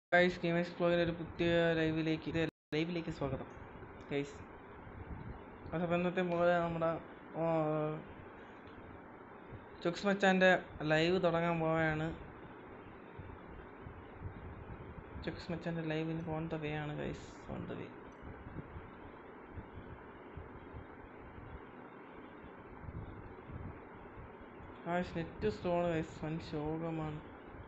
Guys gamers ബ്ലോഗിൻ്റെ ഒരു പുതിയ ലൈവിലേക്ക് ഇത് ലൈവിലേക്ക് സ്വാഗതം ഗൈസ് അപ്പോൾ ഇന്നത്തെ പോലെ നമ്മുടെ ചുക്സ് മച്ചാൻ്റെ ലൈവ് തുടങ്ങാൻ പോവുകയാണ് ചുക്സ് മച്ചാൻ്റെ ലൈവിന് ഓൺ ദ വേ ആണ് guys on the way guys net slow ആണ് ഗൈസ് വൻ ശോകമാണ്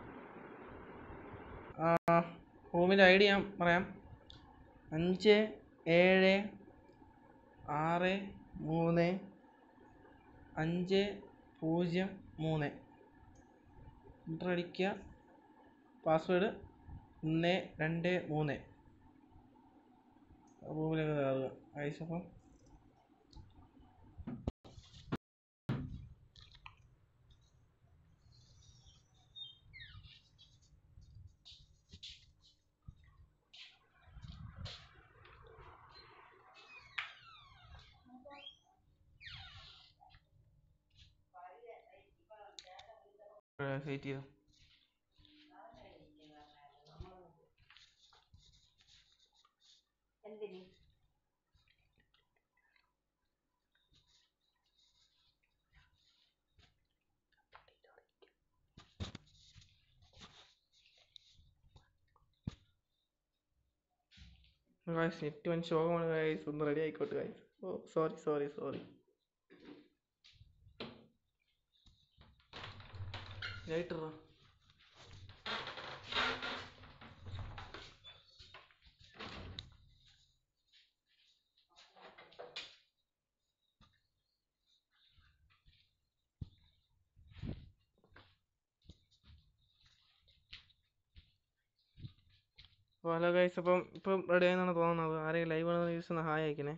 റൂമിൻ്റെ ഐ ഡി ഞാൻ പറയാം അഞ്ച് ഏഴ് ആറ് മൂന്ന് അഞ്ച് പൂജ്യം മൂന്ന് എൻ്റർ അടിക്കുക പാസ്വേഡ് ഒന്ന് രണ്ട് മൂന്ന് റൂമിലേക്ക് കയറുക ഐസ് അപ്പം വെയിറ്റ് ചെയ്തു എന്തിന് ഗായ്സ് നെറ്റ് വൻ ശോകമാണ് ഗായ്സ് ഒന്ന് റെഡി ആയിക്കോട്ടെ guys oh sorry sorry sorry ലൈറ്ററാ അപ്പോൾ ഹലോ ഗൈസ് അപ്പം ഇപ്പം റെഡി ആയെന്നാണ് തോന്നുന്നത് ആരെങ്കിലും ലൈവ് ആണെന്ന് യൂസ് ഒന്ന് ഹായ് അയക്കണേ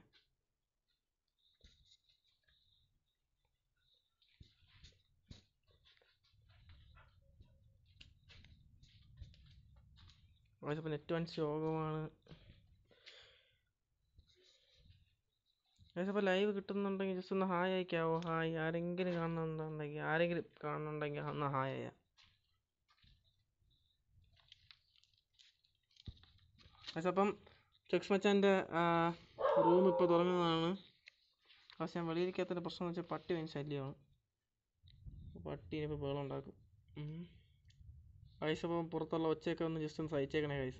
ഗൈസ് അപ്പോൾ നെറ്റ് വൺ ശോകമാണ് ഗൈസ് അപ്പോൾ ലൈവ് കിട്ടുന്നുണ്ടെങ്കിൽ ജസ്റ്റ് ഒന്ന് ഹായ് അയക്കാവോ ഹായ് ആരെങ്കിലും കാണുന്നുണ്ടെങ്കിൽ ആരെങ്കിലും കാണുന്നുണ്ടെങ്കിൽ ഒന്ന് ഹായ് അയ്യാം പക്ഷെ അപ്പം ചെക്സ് മച്ചാൻ്റെ റൂം ഇപ്പോൾ തുറന്നതാണ് പക്ഷെ ഞാൻ വെളിയിരിക്കാത്തതിൻ്റെ പ്രശ്നം എന്ന് വെച്ചാൽ പട്ടി ഭയങ്കര ശല്യമാണ് പട്ടി ഇപ്പോൾ ബഹളം ഉണ്ടാക്കും വയസ്സ് അപ്പം പുറത്തുള്ള ഒച്ചയൊക്കെ ഒന്ന് ജസ്റ്റ് ഒന്ന് സഹിച്ചേക്കണേ കൈസ്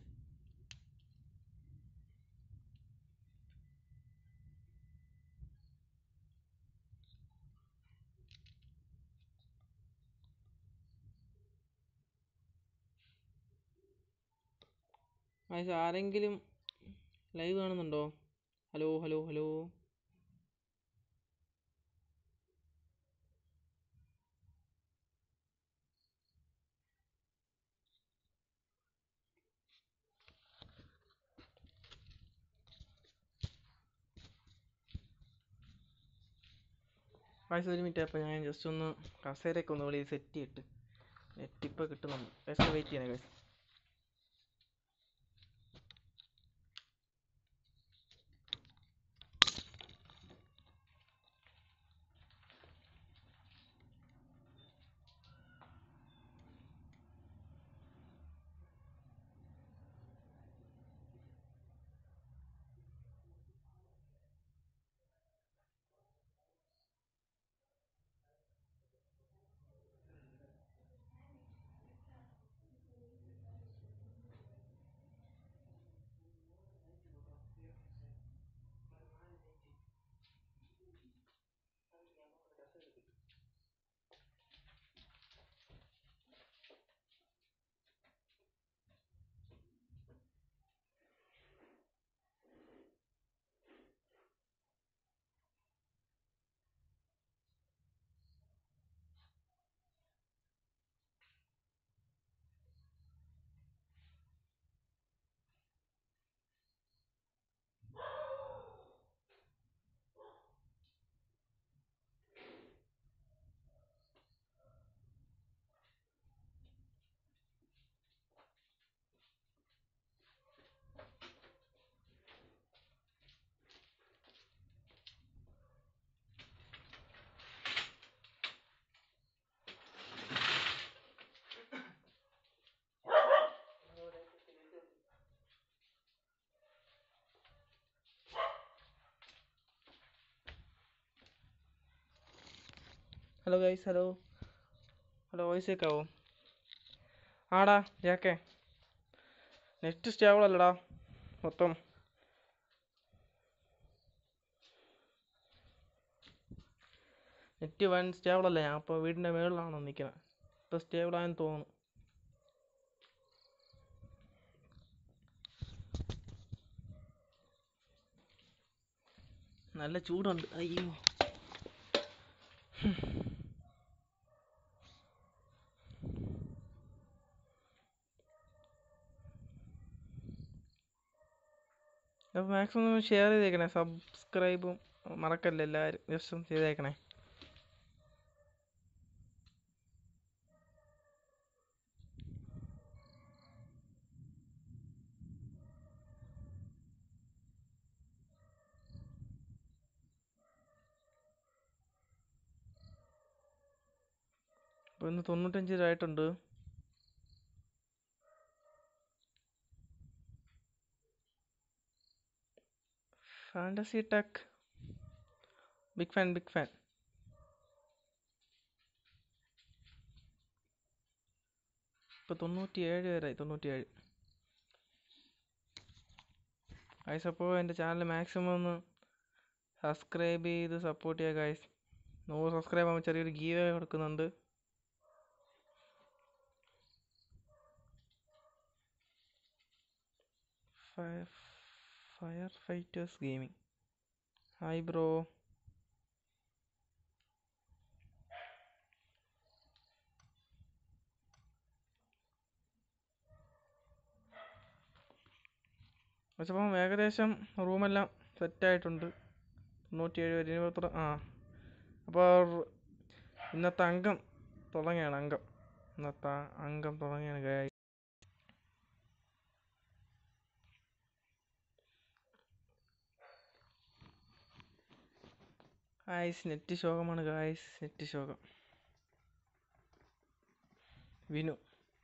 വയസ്സ് ആരെങ്കിലും ലൈവ് കാണുന്നുണ്ടോ ഹലോ ഹലോ ഹലോ വയസ്സ് ഒരു മിനിറ്റ് അപ്പോൾ ഞാൻ ജസ്റ്റ് ഒന്ന് കസേരയൊക്കെ ഒന്ന് വെളിയിൽ സെറ്റ് ചെയ്തിട്ട് നെറ്റ് ഇപ്പോൾ കിട്ടുന്നുണ്ട് വയസ്സ് വെയിറ്റ് ചെയ്യണേ വയസ്സ് hello guys hello hello voice കേൾക്കാവോ ആടാ ജാക്കേ നെറ്റ് സ്റ്റേബിൾ അല്ലടാ മൊത്തം നെറ്റ് വൺ സ്റ്റേബിൾ അല്ല ഞാൻ അപ്പോൾ വീടിൻ്റെ മുകളിലാണോ നിൽക്കുന്നത് ഇപ്പോൾ സ്റ്റേബിൾ ആയെന്ന് തോന്നുന്നു നല്ല ചൂടുണ്ട് അയ്യോ അപ്പോൾ മാക്സിമം ഷെയർ ചെയ്തേക്കണേ സബ്സ്ക്രൈബും മറക്കല്ലേ എല്ലാവരും ജസ്റ്റ് ഒന്ന് ചെയ്തേക്കണേ അപ്പോൾ ഇന്ന് തൊണ്ണൂറ്റഞ്ച് രൂപ ആയിട്ടുണ്ട് fantasy tech big fan big fan ഇപ്പോൾ തൊണ്ണൂറ്റി ഏഴ് പേരായി തൊണ്ണൂറ്റി ഏഴ് ഗൈസ് അപ്പോൾ എൻ്റെ ചാനൽ മാക്സിമം ഒന്ന് സബ്സ്ക്രൈബ് ചെയ്ത് സപ്പോർട്ട് ചെയ്യുക ഗൈസ് നൂറ് സബ്സ്ക്രൈബ് ആകുമ്പോൾ ചെറിയൊരു ഗീവ് കൊടുക്കുന്നുണ്ട് fire fighters gaming hi bro അപ്പം ഏകദേശം റൂമെല്ലാം സെറ്റായിട്ടുണ്ട് തൊണ്ണൂറ്റിയേഴ് പേര് ഇനി എത്ര ആ അപ്പോൾ ഇന്നത്തെ അംഗം തുടങ്ങിയാണ് അംഗം ഇന്നത്തെ അംഗം തുടങ്ങിയാണ് ഗായ് ഗായ്സ് നെറ്റ് ശോകമാണ് ഗായ്സ് നെറ്റ് ശോകം വിനു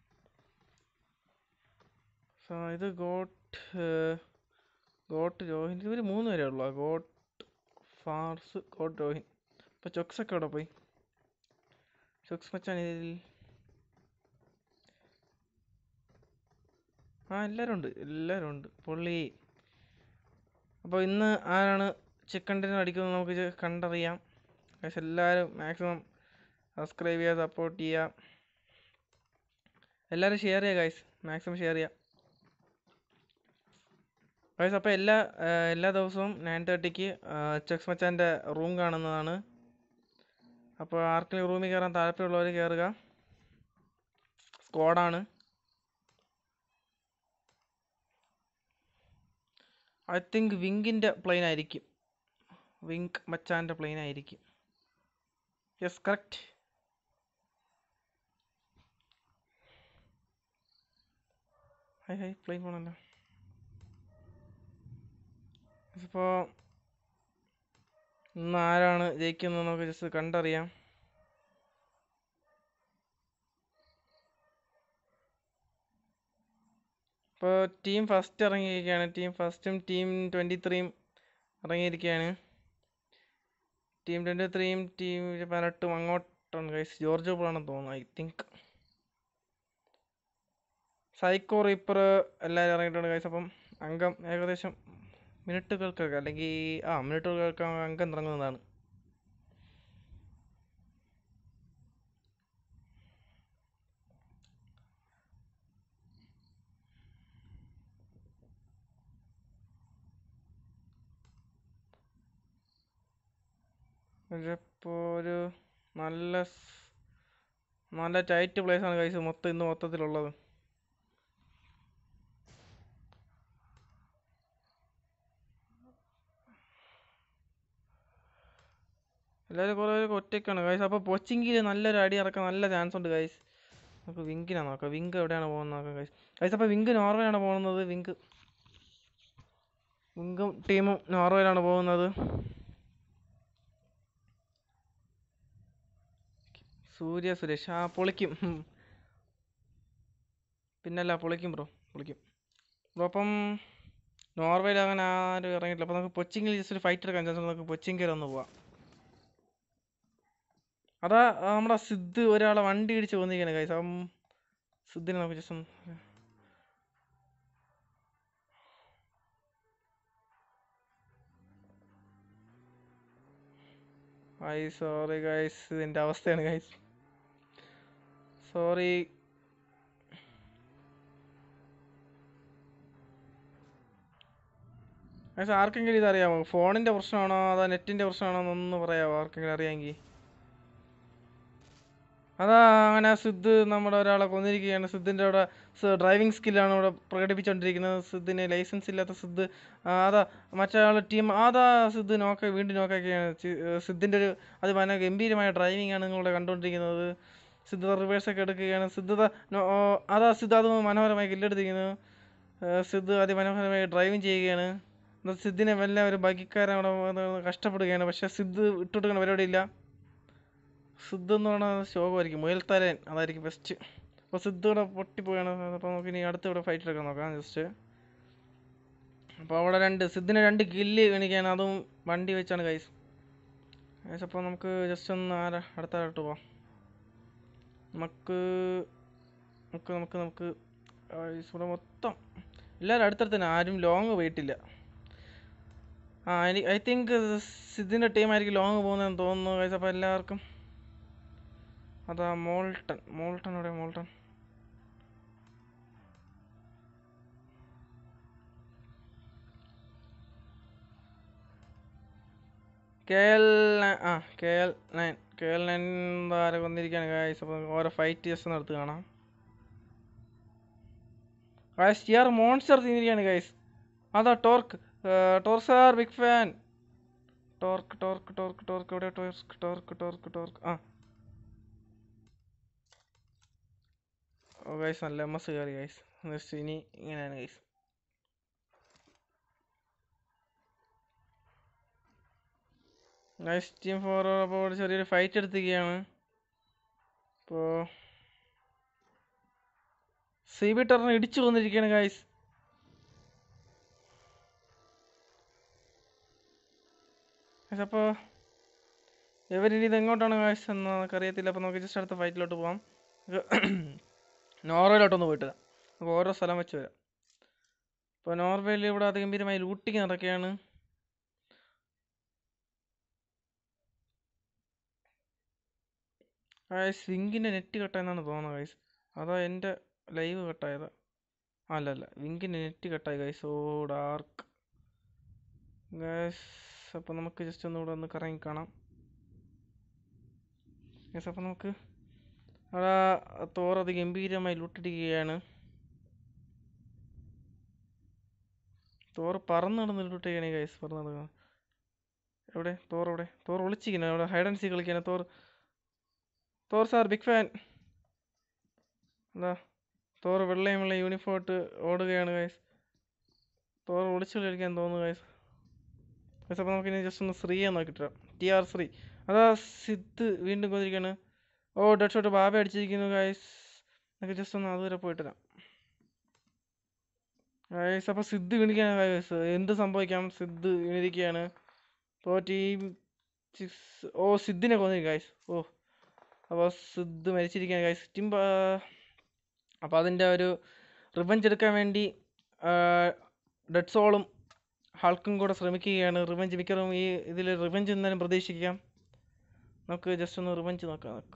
സോ ഇത് ഗോട്ട് ഗോട്ട് രോഹിൻ ഇവർ മൂന്ന് പേരേ ഉള്ളൂ ഗോട്ട് ഫാർസ് ഗോട്ട് രോഹിൻ ഇപ്പോൾ ചൊക്സൊക്കെ അവിടെ പോയി ചൊക്സ് മച്ചാൻ ഇതിൽ ആ എല്ലാവരും ഉണ്ട് എല്ലാവരും ഉണ്ട് പുള്ളി അപ്പോൾ ഇന്ന് ആരാണ് ചിക്കൻ ഡിന്നർ അടിക്കുന്നത് നമുക്ക് ഇത് കണ്ടറിയാം ഗൈസ് എല്ലാവരും മാക്സിമം സബ്സ്ക്രൈബ് ചെയ്യുക സപ്പോർട്ട് ചെയ്യുക എല്ലാവരും ഷെയർ ചെയ്യുക ഗൈസ് മാക്സിമം ഷെയർ ചെയ്യുക ഗൈസ് അപ്പോൾ എല്ലാ എല്ലാ ദിവസവും നയൻ തേർട്ടിക്ക് ചെക്സ് മച്ചാൻ്റെ റൂം കാണുന്നതാണ് അപ്പോൾ ആർക്കെങ്കിലും റൂമിൽ കയറാൻ താല്പര്യമുള്ളവർ കയറുക സ്ക്വാഡാണ് ഐ തിങ്ക് വിങ്കിൻ്റെ പ്ലെയിൻ ആയിരിക്കും വിങ്ക് മച്ചാൻ്റെ പ്ലെയിൻ ആയിരിക്കും yes correct high high plane പോണല്ലോ ഇപ്പോൾ ഇന്ന് ആരാണ് ജയിക്കുന്നത് നമുക്ക് ജസ്റ്റ് കണ്ടറിയാം ഇപ്പോൾ ടീം ഫസ്റ്റ് ഇറങ്ങിയിരിക്കുകയാണ് ടീം ഫസ്റ്റും ടീം ട്വൻറ്റി ത്രീയും ഇറങ്ങിയിരിക്കുകയാണ് ടീം ട്വൻറ്റി ത്രീയും ടീം പതിനെട്ടും അങ്ങോട്ടാണ് ഗൈസ് ജോർജ് പോളാണെന്ന് തോന്നുന്നു ഐ തിങ്ക് സൈക്കോ റീപ്പർ എല്ലാവരും ഇറങ്ങിയിട്ടുണ്ട് ഗൈസ് അപ്പം അംഗം ഏകദേശം മിനിറ്റുകൾക്കൊക്കെ അല്ലെങ്കിൽ ആ മിനിറ്റുകൾക്ക് അംഗം തുടങ്ങുന്നതാണ് ഇപ്പോൾ ഒരു നല്ല സ്- നല്ല ടൈറ്റ് പ്ലേസ് ആണ് കൈസ് മൊത്തം ഇന്ന് മൊത്തത്തിലുള്ളത് എല്ലാവരും കുറേ പേരൊക്കെ ഒറ്റയ്ക്കാണ് ഗൈസ് അപ്പോൾ പൊച്ചിങ്കിൽ നല്ലൊരു അടി ഇറക്കാൻ നല്ല ചാൻസ് ഉണ്ട് ഗൈസ് നമുക്ക് വിങ്കിനാണ് നോക്കാം വിങ്ക് എവിടെയാണ് പോകുന്നത് നോക്കാം ഗൈസ് ഗൈസ് അപ്പോൾ വിങ്ക് നോർവേയാണ് പോകുന്നത് വിങ്ക് വിങ്കും ടീമും നോർവേയിലാണ് പോകുന്നത് സൂര്യ സുരേഷ് ആ പൊളിക്കും ഉം. പിന്നല്ല പൊളിക്കും ബ്രോ പൊളിക്കും ബ്രോ അപ്പം നോർവേയിൽ അങ്ങനെ ആരും ഇറങ്ങിയിട്ടില്ല അപ്പോൾ നമുക്ക് പൊച്ചിങ്ങിൽ ജസ്റ്റ് ഒരു ഫൈറ്റ് എടുക്കാൻ ചാൻസ് ഉണ്ട് നമുക്ക് പൊച്ചിങ്കിൽ ഒന്ന് പോവാം അതാ ആ, നമ്മുടെ സിദ്ധ് ഒരാളെ വണ്ടി ഇടിച്ച് കൊന്നിരിക്കുകയാണ് കൈസ് അപ്പം സിദ്ധിനെ നമുക്ക് ജസ്റ്റ് ഒന്ന് ഐ സോറി ഗൈസ് ഇതിൻ്റെ അവസ്ഥയാണ് ഗൈസ് സോറി ഗൈസ് ആർക്കെങ്കിലും ഇതറിയാമോ ഫോണിൻ്റെ പ്രശ്നമാണോ അതോ നെറ്റിൻ്റെ പ്രശ്നമാണോ എന്നൊന്ന് പറയാമോ ആർക്കെങ്കിലും അറിയാമെങ്കിൽ അതാ അങ്ങനെ സിദ്ധ് നമ്മുടെ ഒരാളെ കൊന്നിരിക്കുകയാണ് സിദ്ധിൻ്റെ അവിടെ ഡ്രൈവിംഗ് സ്കില്ലാണ് ഇവിടെ പ്രകടിപ്പിച്ചുകൊണ്ടിരിക്കുന്നത് സിദ്ധിന് ലൈസൻസ് ഇല്ലാത്ത സിദ്ധ് ആ, അതാ മറ്റേ ടീം അതാ സിദ്ധ് നോക്ക വീണ്ടും നോക്കുകയാണ് സിദ്ധിൻ്റെ ഒരു അത് ഭയങ്കര ഗംഭീരമായ ഡ്രൈവിംഗ് ആണ് നിങ്ങളിവിടെ കണ്ടുകൊണ്ടിരിക്കുന്നത് സിദ്ധ റിവേഴ്സ് ഒക്കെ എടുക്കുകയാണ് സിദ്ധ ദാ നോ- ഓ, അതാ സിദ്ധ അത് മനോഹരമായി കില്ലെടുത്തിരിക്കുന്നു ഏ, സിദ്ധ് അതിമനോഹരമായി ഡ്രൈവിംഗ് ചെയ്യുകയാണ് എന്നാൽ സിദ്ധിനെ വല്ല ഒരു ബൈക്കാരൻ അവിടെ വന്ന് കഷ്ടപ്പെടുകയാണ് പക്ഷേ സിദ്ധ് ഇട്ടുകൊടുക്കുന്ന പരിപാടിയില്ല സിദ്ധ് എന്ന് പറഞ്ഞാൽ ശോകമായിരിക്കും മുയൽത്തലയൻ അതായിരിക്കും ബെസ്റ്റ് അപ്പോൾ സിദ്ധ് ഇവിടെ പൊട്ടിപ്പോയാണ് അപ്പോൾ നമുക്ക് ഇനി അടുത്ത ഇവിടെ ഫൈറ്റ് എടുക്കാൻ നോക്കാം ജസ്റ്റ് അപ്പോൾ അവിടെ രണ്ട് സിദ്ധിന് രണ്ട് കില്ല് കാണിക്കുകയാണ് അതും വണ്ടി വെച്ചാണ് കൈസ് കൈസ് അപ്പോൾ നമുക്ക് ജസ്റ്റ് ഒന്ന് ആരാ അടുത്ത ആളോട്ട് പോവാം നമുക്ക് നമുക്ക് നമുക്ക് നമുക്ക് ഗൈസ് ഇവിടെ മൊത്തം എല്ലാവരും അടുത്തടുത്ത് തന്നെ ആരും ലോങ് പോയിട്ടില്ല ആ എനിക്ക് ഐ തിങ്ക് സിദ്ധിൻ്റെ ടീമായിരിക്കും ലോങ് പോകുന്നതെന്ന് തോന്നുന്നു ഗൈസ് അപ്പോൾ എല്ലാവർക്കും അതാ മോൾട്ടൺ മോൾട്ടൺ എവിടെ മോൾട്ടൺ കെ എൽ ആ K L nine K L nine ആരെ കൊന്നിരിക്കുകയാണ് ഗായ്സ് അപ്പോൾ ഓരോ ഫൈറ്റ് ജസ്റ്റ് നടത്ത് കാണാം ഗായ്സ് ടിയർ മോൺസ്റ്റർ തിന്നിരിക്കുകയാണ് ഗായ്സ് അതാ ടോർക്ക് ടോർസാർ big fan Torque Torque Torque Torque എവിടെ ടോർക്ക് ടോർക്ക് ടോർക്ക് ടോർക്ക് ആ ഓ ഗൈസ് നല്ല എം എസ് കയറി ഗൈസ് നെക്സ്റ്റ് ഇനി ഇങ്ങനെയാണ് ഗൈസ് ഗൈസ് ടീം ഫോർ അപ്പോൾ ഇവിടെ ചെറിയൊരു ഫൈറ്റ് എടുത്തിരിക്കുകയാണ് ഇപ്പോൾ സി ബി ടറിനെ ഇടിച്ചു കൊന്നിരിക്കുകയാണ് ഗൈസ് ഗൈസ് അപ്പോൾ ഇവരിനി ഇത് എങ്ങോട്ടാണ് ഗൈസ് എന്ന് നമുക്കറിയത്തില്ല അപ്പോൾ നമുക്ക് ജസ്റ്റ് അടുത്ത ഫൈറ്റിലോട്ട് പോകാം നോർവേയിലോട്ടൊന്ന് പോയിട്ട് വരാം. നമുക്ക് ഓരോ സ്ഥലം വെച്ച് വരാം ഇപ്പോൾ നോർവേയിൽ ഇവിടെ അതിഗംഭീരമായി ലൂട്ടിങ് നടക്കുകയാണ് ഗൈസ് വിങ്കിൻ്റെ നെറ്റ് കട്ടായെന്നാണ് തോന്നുന്നത് ഗൈസ് അതാ എൻ്റെ ലൈവ് കട്ടായത് അല്ല അല്ല വിങ്കിൻ്റെ നെറ്റ് കട്ടായി ഗൈസ് ഓ ഡാർക്ക് ഗൈസ് അപ്പോൾ നമുക്ക് ജസ്റ്റ് ഒന്ന് ഇവിടെ ഒന്ന് കറങ്ങി കാണാം ഗൈസ് അപ്പോൾ നമുക്ക് അവിടെ തോർ അതിഗംഭീരമായി ലൂട്ടിടിക്കുകയാണ് തോർ പറന്ന് നടന്ന് ലൂട്ടിക്കുകയാണ് ഗൈസ് പറന്ന് നടക്കുന്നത് എവിടെ തോർ എവിടെ തോർ ഒളിച്ചിരിക്കുന്നു അവിടെ ഹൈഡ് ആൻഡ് സീ കളിക്കുകയാണ് Thor Thor sir big fan എന്താ തോർ വെള്ളയും വെള്ള യൂണിഫോം ഇട്ട് ഓടുകയാണ് ഗൈസ് തോർ ഒളിച്ചു കളിക്കാൻ തോന്നുന്നു ഗൈസ് ഗൈസ് അപ്പോൾ നമുക്കിനി ജസ്റ്റ് ഒന്ന് ശ്രീയെ നോക്കിയിട്ട് ടി ആർ ശ്രീ അതാ സിദ്ധ് വീണ്ടും കൊന്നിരിക്കുകയാണ് ഓ ഡെഡ് ഷോട്ട് ബാബ അടിച്ചിരിക്കുന്നു ഗൈസ് നമുക്ക് ജസ്റ്റ് ഒന്ന് അതുവരെ പോയിട്ട് വരാം ഗൈസ് അപ്പോൾ സിദ്ധ് വീണിരിക്കുകയാണ് ഗൈസ് എന്ത് സംഭവിക്കാം സിദ്ധ് വീണിരിക്കുകയാണ് ഇപ്പോൾ ടീം സിക്സ് ഓ സിദ്ധിനെ കൊന്നിരിക്കും ഗൈസ് ഓ അപ്പോൾ സിദ്ധ് മരിച്ചിരിക്കുകയാണ് ഗൈസ് ടീം അപ്പോൾ അതിൻ്റെ ഒരു റിവഞ്ച് എടുക്കാൻ വേണ്ടി ഡെഡ് സോളും ഹൾക്കും കൂടെ ശ്രമിക്കുകയാണ് റിവഞ്ച് മിക്കറും ഈ ഇതിൽ റിവഞ്ച് എന്തായാലും പ്രതീക്ഷിക്കാം നമുക്ക് ജസ്റ്റ് ഒന്ന് റിവഞ്ച് നോക്കാം നമുക്ക്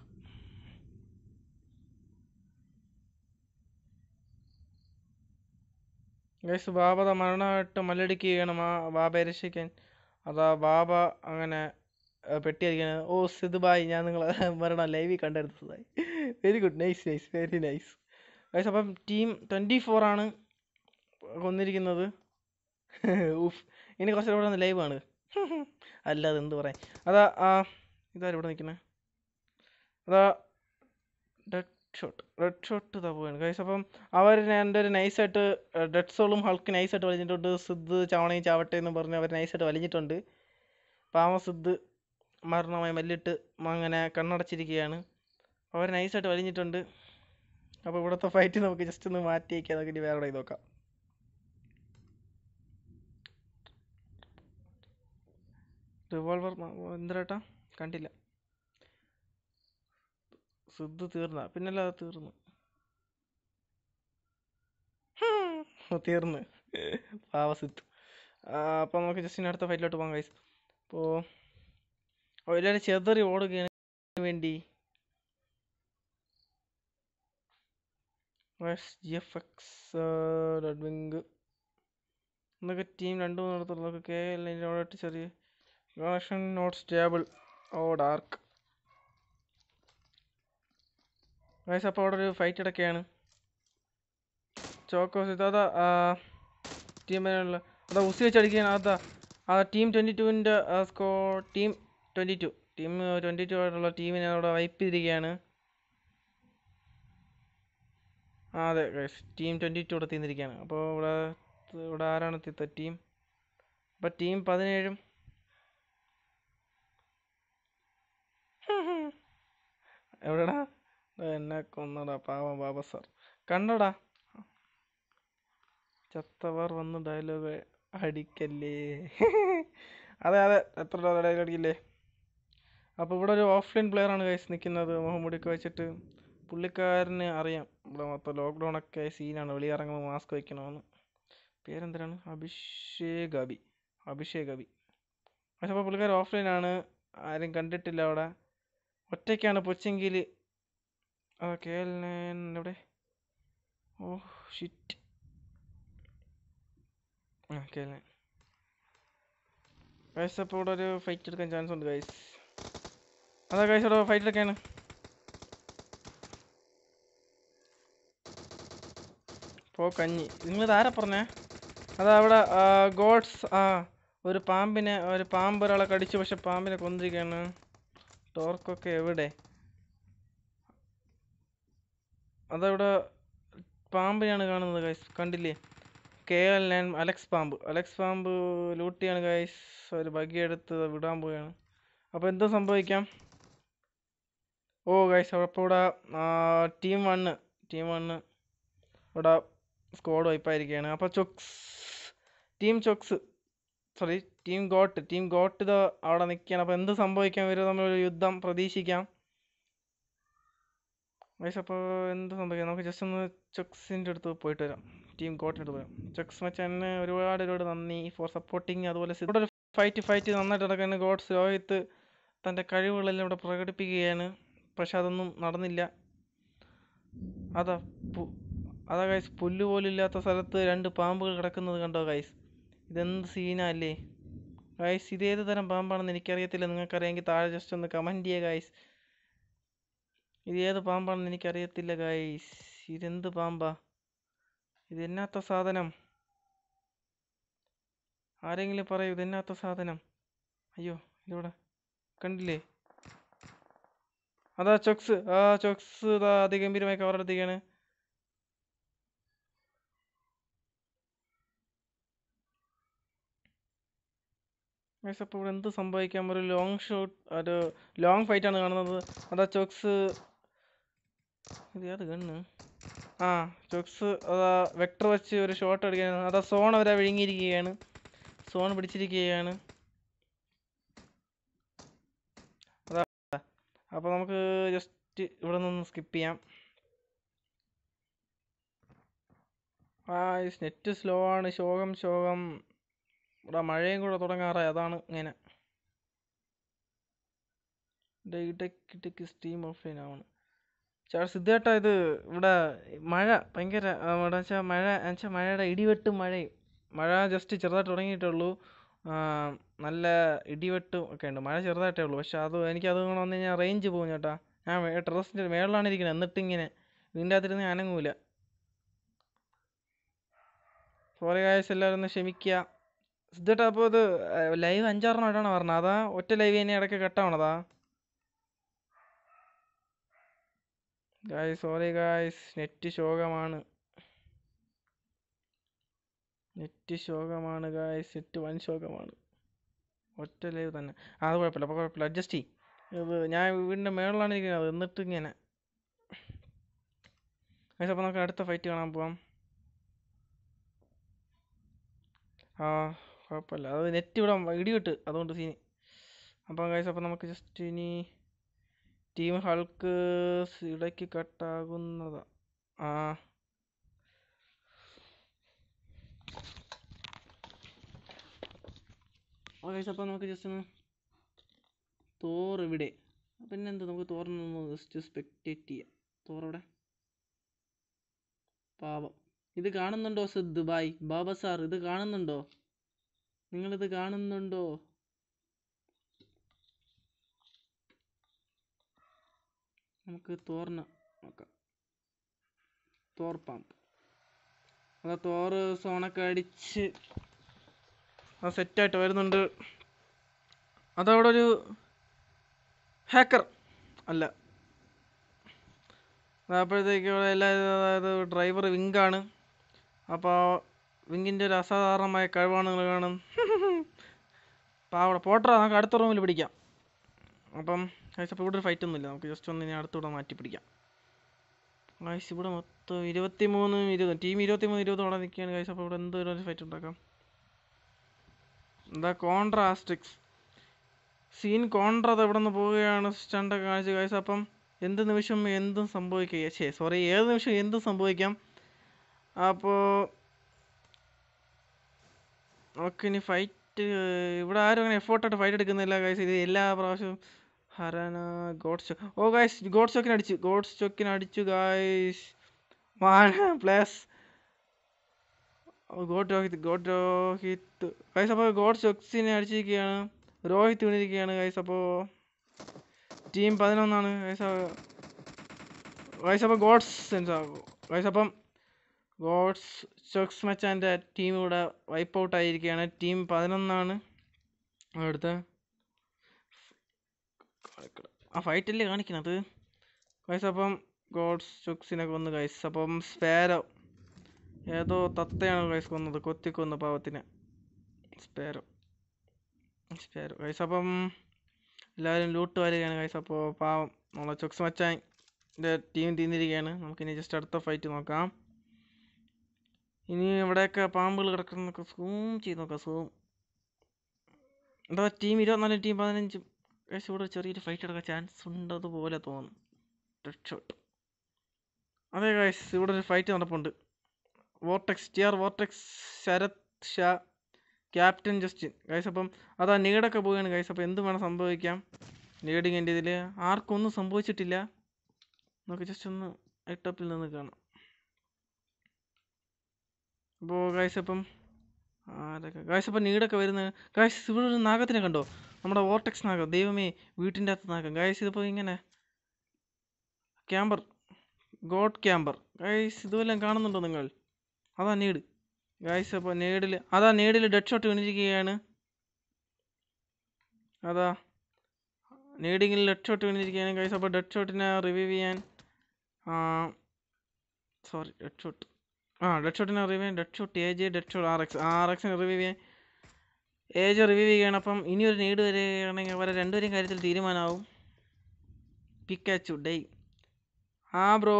ഗൈസ് ബാബ ദാ മരണമായിട്ട് മല്ലടിക്കുകയാണ് മാ ബാബയെ രക്ഷിക്കാൻ അതാ ബാബ അങ്ങനെ ആ, പെട്ടിയടിക്കാണ് ഓ സിദ് ബായ് ഞാൻ നിങ്ങളെ മരണം ലൈവിൽ കണ്ടെടുത്തതായി very good nice nice very nice guys അപ്പം ടീം ട്വൻറ്റി ഫോർ ആണ് കൊന്നിരിക്കുന്നത് ഉഫ് ഇനി കുറച്ച് ഇവിടെ ലൈവ് ആണ് അല്ലാതെ എന്ത് പറയാൻ അതാ ആ ഇതാരും ഇവിടെ നിൽക്കുന്നത് അതാ ഡെഡ് ഷോട്ട് റെഡ് ഷോട്ട് ഇതാ പോവാണ് ഗൈസ് അപ്പം അവർ എൻ്റെ ഒരു നൈസായിട്ട് ഡെഡ് സോളും ഹൾക്ക് നൈസായിട്ട് വലിഞ്ഞിട്ടുണ്ട് സിദ്ധ് ചാവണയും ചാവട്ടെ എന്ന് പറഞ്ഞ് അവർ നൈസായിട്ട് വലിഞ്ഞിട്ടുണ്ട് പാവ സിദ്ധ് മരണമായി മല്ലിട്ട് അങ്ങനെ കണ്ണടച്ചിരിക്കുകയാണ് അവർ നൈസായിട്ട് വലിഞ്ഞിട്ടുണ്ട് അപ്പോൾ ഇവിടുത്തെ ഫൈറ്റ് നമുക്ക് ജസ്റ്റ് ഒന്ന് മാറ്റി വയ്ക്കാം നമുക്ക് ഇനി വേറെ എവിടെ നോക്കാം റിവോൾവർ എന്തരേട്ടാ കണ്ടില്ല സിദ്ധു തീർന്ന പിന്നല്ലാതെ തീർന്നു ഹും, തീർന്ന് പാവ സിദ്ധു അപ്പോൾ നമുക്ക് ജസ്റ്റ് ഇനി അടുത്ത ഫൈറ്റിലോട്ട് പോകാം ഗൈസ് അപ്പോൾ എല്ലാവരും ചെതറി ഓടുകയാണ് വേണ്ടി G F X red wing എന്നൊക്കെ ടീം രണ്ട് മൂന്നിടത്തുള്ളതൊക്കെ കെ എൽ അതിൻ്റെ ചെറിയ കണക്ഷൻ നോട്ട് സ്റ്റേബിൾ ഓ ഡാർക്ക് ഗൈസ് അപ്പോൾ അവിടെ ഒരു ഫൈറ്റ് ഇടയ്ക്കാണ് ചോക്കോസ് ഇതാ ടീമിനുള്ള അതാ ഉസി വെച്ച് അടിക്കുകയാണ് അതാ ആ ടീം ട്വൻറ്റി ടുവിൻ്റെ സ്കോ team twenty two team twenty two ആയിട്ടുള്ള ടീമിനെ അവിടെ വൈപ്പ് ചെയ്തിരിക്കുകയാണ് ആ അതെ ഗൈസ് ടീം ട്വൻറ്റി ടു ഇവിടെ തീർന്നിരിക്കുകയാണ് അപ്പോൾ ഇവിടെ ഇവിടെ ആരാണ് എത്തിയത് ടീം അപ്പോൾ ടീം പതിനേഴും എവിടെടാ ദാ എന്നെ കൊന്നടാ പാവം ബാബ സാർ കണ്ടോടാ ചത്തവർ വന്ന് ഡയലോഗ് അടിക്കല്ലേ അതെ അതെ എത്ര ഡയലോഗ് അടിക്കില്ലേ അപ്പോൾ ഇവിടെ ഒരു ഓഫ്ലൈൻ പ്ലെയർ ആണ് കൈസ് നിൽക്കുന്നത് മുഖംമുടിയൊക്കെ വെച്ചിട്ട് പുള്ളിക്കാരന് അറിയാം ഇവിടെ മൊത്തം ലോക്ക്ഡൗൺ ഒക്കെ സീനാണ് വെളിയിറങ്ങുമ്പോൾ മാസ്ക് വയ്ക്കണമെന്ന് പേരെന്തിനാണ് അഭിഷേക് അബി അഭിഷേക് അബി പക്ഷെ അപ്പോൾ പുള്ളിക്കാരൻ ഓഫ്ലൈൻ ആണ് ആരും കണ്ടിട്ടില്ല അവിടെ ഒറ്റയ്ക്കാണ് പൊച്ചെങ്കിൽ ആ കെ എൽ നയൻ എവിടെ ഓ ഷിറ്റ് ആ കെ എൽ നയൻ ഗൈസ് അപ്പോൾ ഇവിടെ ഒരു ഫൈറ്റ് എടുക്കാൻ ചാൻസ് ഉണ്ട് ഗൈസ് അതാ ഗൈസ് ഇവിടെ ഫൈറ്റ് എടുക്കാണ് പോ കഞ്ഞി നിങ്ങൾ ആരാ പറഞ്ഞേ അതാ അവിടെ ഗോഡ്സ് ആ ഒരു പാമ്പിനെ ഒരു പാമ്പ് ഒരാളെ കടിച്ചു പക്ഷെ പാമ്പിനെ കൊന്നിരിക്കുകയാണ് ടോർക്കൊക്കെ എവിടെ അതവിടെ പാമ്പിനെയാണ് കാണുന്നത് ഗൈസ് കണ്ടില്ലേ കെ എൽ നയൻ അലക്സ് പാമ്പ് അലക്സ് പാമ്പ് ലൂട്ടിയാണ് ഗൈസ് ഒരു ബഗ്ഗി എടുത്ത് വിടാൻ പോവുകയാണ് അപ്പോൾ എന്തോ സംഭവിക്കാം ഓ ഗൈസ് അപ്പോൾ ഇവിടെ ടീം വണ്ണ് ടീം വണ്ണ് ഇവിടെ സ്ക്വാഡ് വൈപ്പായിരിക്കുകയാണ് അപ്പോൾ ചൊക്സ് ടീം ചൊക്സ് sorry team goat team goat ഇത് അവിടെ നിൽക്കുകയാണ് അപ്പോൾ എന്ത് സംഭവിക്കാം ഇവർ തമ്മിലൊരു യുദ്ധം പ്രതീക്ഷിക്കാം ഗൈസ് അപ്പോൾ എന്ത് സംഭവിക്കാം നമുക്ക് ജസ്റ്റ് ഒന്ന് ചൊക്സിൻ്റെ അടുത്ത് പോയിട്ട് വരാം ടീം ഗോട്ടിൻ്റെ അടുത്ത് പോകാം ചൊക്സ് മച്ചാന് ഒരുപാട് ഒരുപാട് നന്ദി ഫോർ സപ്പോർട്ടിങ് അതുപോലെ ഇവിടെ ഒരു ഫൈറ്റ് ഫൈറ്റ് നന്നായിട്ട് നടക്കുകയാണ് ഗോഡ്സ് രോഹിത്ത് തൻ്റെ കഴിവുകളെല്ലാം ഇവിടെ പ്രകടിപ്പിക്കുകയാണ് പക്ഷെ അതൊന്നും നടന്നില്ല അതാ പു അതാ ഗൈസ് പുല്ല് പോലും ഇല്ലാത്ത സ്ഥലത്ത് രണ്ട് പാമ്പുകൾ കിടക്കുന്നത് കണ്ടോ ഗൈസ് ഇതെന്ത് സീനാ അല്ലേ ഗൈസ് ഇതേത് തരം പാമ്പാണെന്ന് എനിക്കറിയത്തില്ല നിങ്ങൾക്കറിയാമെങ്കിൽ താഴെ ജസ്റ്റ് ഒന്ന് കമൻറ്റ് ചെയ്യുക ഗൈസ് ഇത് ഏത് പാമ്പാണെന്ന് എനിക്കറിയത്തില്ല ഗൈസ് ഇതെന്ത് പാമ്പാ ഇത് എന്നാത്ത സാധനം ആരെങ്കിലും പറയൂ ഇതെന്നാത്ത സാധനം അയ്യോ ഇതിവിടെ കണ്ടില്ലേ അതാ ചൊക്സ് ആ ചൊക്സ് ഇതാ അതിഗംഭീരമായി കവറെടുത്തിരിക്കുകയാണ് ഗൈസ് അപ്പോൾ ഇവിടെ എന്ത് സംഭവിക്കാം ഒരു ലോങ് ഷോട്ട് ഒരു ലോങ് ഫൈറ്റ് ആണ് കാണുന്നത് അതാ ചൊക്സ് ഇത് ഏത് ഗണ്ണ് ആ ചൊക്സ് അതാ വെക്ടർ വെച്ച് ഒരു ഷോട്ട് അടിക്കുകയാണ് അതാ സോൺ അവരെ വിഴുങ്ങിയിരിക്കുകയാണ് സോൺ പിടിച്ചിരിക്കുകയാണ് അതാ അപ്പോൾ നമുക്ക് ജസ്റ്റ് ഇവിടെ നിന്ന് സ്കിപ്പ് ചെയ്യാം ആ നെറ്റ് സ്ലോ ആണ് ശോകം ശോകം ഇവിടെ മഴയും കൂടെ തുടങ്ങാറായി അതാണ് ഇങ്ങനെ ഇടയ്ക്കിടയ്ക്ക് സ്റ്റീം ഓഫ്ലൈൻ ആവണം ചേട്ടാ സിദ്ധേട്ട ഇത് ഇവിടെ മഴ ഭയങ്കര ആ, ഇവിടെ വെച്ചാൽ മഴ എന്നുവെച്ചാൽ മഴയുടെ ഇടിവെട്ടും മഴയും മഴ ജസ്റ്റ് ചെറുതായിട്ട് തുടങ്ങിയിട്ടുള്ളൂ ആ, നല്ല ഇടിവെട്ടും ഒക്കെ ഉണ്ട് മഴ ചെറുതായിട്ടേ ഉള്ളൂ പക്ഷെ അത് എനിക്ക് അത് വന്നു കഴിഞ്ഞാൽ റേഞ്ച് പോകും ചേട്ടാ ഞാൻ ടെറസിൻ്റെ മേളിലാണ് ഇരിക്കുന്നത് എന്നിട്ട് ഇങ്ങനെ വീടിൻ്റെ അകത്തിരുന്ന് ഞാൻ അനങ്ങൂല സോറി കായസ് എല്ലാവരും ഒന്ന് ക്ഷമിക്കുക സിദ്ധേട്ടാ അപ്പോൾ ഇത് ലൈവ് അഞ്ചാറെണ്ണമായിട്ടാണ് പറഞ്ഞത് അതാ ഒറ്റ ലൈവ് തന്നെ ഇടയ്ക്ക് കട്ടാവണതാ ഗായ്സ് സോറി ഗായ്സ് നെറ്റ് ശോകമാണ് നെറ്റ് ശോകമാണ് ഗായ്സ് നെറ്റ് വൻ ശോകമാണ് ഒറ്റ ലൈവ് തന്നെ ആ അത് കുഴപ്പമില്ല അപ്പോൾ കുഴപ്പമില്ല അഡ്ജസ്റ്റ് ചെയ്യും ഇത് ഞാൻ വീടിൻ്റെ മേളിലാണ് ഇരിക്കുന്നത് എന്നിട്ട് ഇങ്ങനെ ഗായ്സ് അപ്പോൾ നമുക്ക് അടുത്ത ഫൈറ്റ് കാണാൻ പോവാം ആ കുഴപ്പമില്ല അത് നെറ്റ് ഇവിടെ ഇടിവിട്ട് അതുകൊണ്ട് സീന് അപ്പം ഗൈസ് അപ്പം നമുക്ക് ജസ്റ്റ് ഇനി ടീം ഹൾക്ക് ഇടയ്ക്ക് കട്ടാകുന്നതാ ആ ഓക്കെ അപ്പോൾ നമുക്ക് ജസ്റ്റ് ഒന്ന് തോർ ഇവിടെ പിന്നെ എന്ത് നമുക്ക് തോറിനൊന്ന് ജസ്റ്റ് സ്പെക്ടേറ്റ് ചെയ്യാം തോറവിടെ പാവം ഇത് കാണുന്നുണ്ടോ സിദ് ബായ് ബാബ സാർ ഇത് കാണുന്നുണ്ടോ നിങ്ങളിത് കാണുന്നുണ്ടോ നമുക്ക് തോറിന് നോക്കാം തോർ പാമ്പ് അതാ തോറ് സോണൊക്കെ അടിച്ച് ആ സെറ്റായിട്ട് വരുന്നുണ്ട് അതവിടെ ഒരു ഹാക്കർ അല്ല അപ്പോഴത്തേക്ക് ഇവിടെ എല്ലാവരും അതായത് ഡ്രൈവർ വിങ്കാണ് അപ്പോൾ വിങ്ങിൻ്റെ ഒരു അസാധാരണമായ കഴിവാണ് നിങ്ങൾ കാണും പാവട പോട്ടറ നമുക്ക് അടുത്ത റൂമിൽ പിടിക്കാം അപ്പം ഗൈസ് അപ്പോൾ ഇവിടെ ഒരു ഫൈറ്റ് ഒന്നുമില്ല നമുക്ക് ജസ്റ്റ് ഒന്ന് ഇനി അടുത്തൂടെ മാറ്റി പിടിക്കാം ഗൈസ് ഇവിടെ മൊത്തം ഇരുപത്തി മൂന്ന് ഇരുപത് ടീം ഇരുപത്തി മൂന്ന് ഇരുപത് അവിടെ നിൽക്കുകയാണ് ഗൈസ് അപ്പോൾ ഇവിടെ എന്തൊരു ഒരു ഫൈറ്റ് ഉണ്ടാക്കാം എന്താ കോൺട്രാസ്റ്റിക്സ് സീൻ കോൺട്ര അത് ഇവിടെ നിന്ന് പോവുകയാണ് സ്റ്റണ്ടൊക്കെ കാണിച്ച് ഗൈസ് അപ്പം എന്ത് നിമിഷം എന്തും സംഭവിക്കുക ഛേ സോറി ഏത് നിമിഷം എന്തും സംഭവിക്കാം അപ്പോൾ നമുക്ക് ഇനി ഫൈറ്റ് ഇവിടെ ആരും അങ്ങനെ എഫോർട്ടായിട്ട് ഫൈറ്റ് എടുക്കുന്നില്ല ഗൈസ് ഇത് എല്ലാ പ്രാവശ്യവും ഹരാന ഗോഡ് സ്റ്റോക്ക് ഓ ഗൈസ് ഗോഡ് സ്റ്റോക്കിന് അടിച്ചു ഗോഡ് സ്റ്റോക്കിന് അടിച്ചു guys one plus god Rohit god Rohit guys അപ്പോൾ ഗോഡ് സ്റ്റോക്സിനെ അടിച്ചിരിക്കുകയാണ് രോഹിത് വീണിരിക്കുകയാണ് ഗൈസ് അപ്പോൾ ടീം പതിനൊന്നാണ് ഗൈസ് ഗൈസ് അപ്പോൾ ഗോഡ്സ് ഗൈസ് അപ്പം ഗോഡ്സ് സ്റ്റോക്സ് മച്ചാൻ്റെ ടീം ഇവിടെ വൈപ്പ് ഔട്ട് ആയിരിക്കുകയാണ് ടീം പതിനൊന്നാണ് അടുത്ത ആ ഫൈറ്റല്ലേ കാണിക്കണത് ഗൈസ് അപ്പം ഗോഡ്സ് സ്റ്റോക്സിനെ കൊന്ന് ഗൈസ് അപ്പം സ്പാരോ ഏതോ തത്തയാണ് ഗൈസ് കൊന്നത് കൊത്തിക്കൊന്ന് പാവത്തിനെ സ്പാരോ സ്പാരോ ഗൈസ് അപ്പം എല്ലാവരും ലൂട്ട് വരികയാണ് ഗൈസ് അപ്പോൾ പാവം നമ്മളെ ചൊക്സ് മച്ചാൻ്റെ ടീം തീർന്നിരിക്കുകയാണ് നമുക്കിനി ജസ്റ്റ് അടുത്ത ഫൈറ്റ് നോക്കാം ഇനി ഇവിടെയൊക്കെ പാമ്പുകൾ കിടക്കുന്നൊക്കെ സൂം ചെയ്ത് നോക്കാം സൂം എന്താ ടീം ഇരുപത്തിനാല് ടീം പതിനഞ്ച് ഗൈസ് ഇവിടെ ചെറിയൊരു ഫൈറ്റ് എടുക്കാൻ ചാൻസ് ഉണ്ടതുപോലെ തോന്നുന്നു ഡെഡ് ഷോട്ട് അതെ ഗൈസ് ഇവിടെ ഒരു ഫൈറ്റ് നടപ്പുണ്ട് vortex T R vortex Sharath Shah captain Justin guys അപ്പം അതാ നീടൊക്കെ പോവുകയാണ് ഗൈസ് അപ്പോൾ എന്ത് വേണം സംഭവിക്കാം നീഡിങ്ങിൻ്റെ ഇതിൽ ആർക്കും ഒന്നും സംഭവിച്ചിട്ടില്ല നമുക്ക് ജസ്റ്റ് ഒന്ന് എട്ടപ്പിൽ നിന്ന് കാണാം അപ്പോൾ ഗൈസ് അപ്പം ആരൊക്കെ ഗൈസ് അപ്പം നീടൊക്കെ വരുന്ന ഗൈസ് ഇവിടെ ഒരു നാഗത്തിനെ കണ്ടോ നമ്മുടെ വോർട്ടെക്സ് നാഗം ദൈവമേ വീട്ടിൻ്റെ അകത്ത് നാഗം ഗൈസ് ഇതിപ്പോൾ ഇങ്ങനെ ക്യാമ്പർ ഗോഡ് ക്യാമ്പർ ഗൈസ് ഇതുവെല്ലാം കാണുന്നുണ്ടോ നിങ്ങൾ അതാ നീഡ് ഗൈസ് അപ്പോൾ നേടിൽ അതാ നേടിൽ ഡെഡ് ഷോട്ട് വീണിരിക്കുകയാണ് അതാ നേടിങ്ങിൽ ഡെഡ് ഷോട്ട് വീണിരിക്കുകയാണ് ഗൈസ് അപ്പോൾ ഡെഡ് ഷോട്ടിനെ റിവൈവ് ചെയ്യാൻ സോറി ഡെഡ് ഷോട്ട് ആ ഡെഡ് ഷോട്ടിനെ റിവൈവ് ചെയ്യാൻ dead shot A J dead shot R X R എക്സിനെ റിവൈവ് ചെയ്യാൻ ഏജ് റിവൈവ് ചെയ്യുകയാണ് അപ്പം ഇനി ഒരു നീഡ് വരികയാണെങ്കിൽ അവരെ രണ്ടുപേരും കാര്യത്തിൽ തീരുമാനമാവും പിക്കാച്ചു ഡൈ ആ ബ്രോ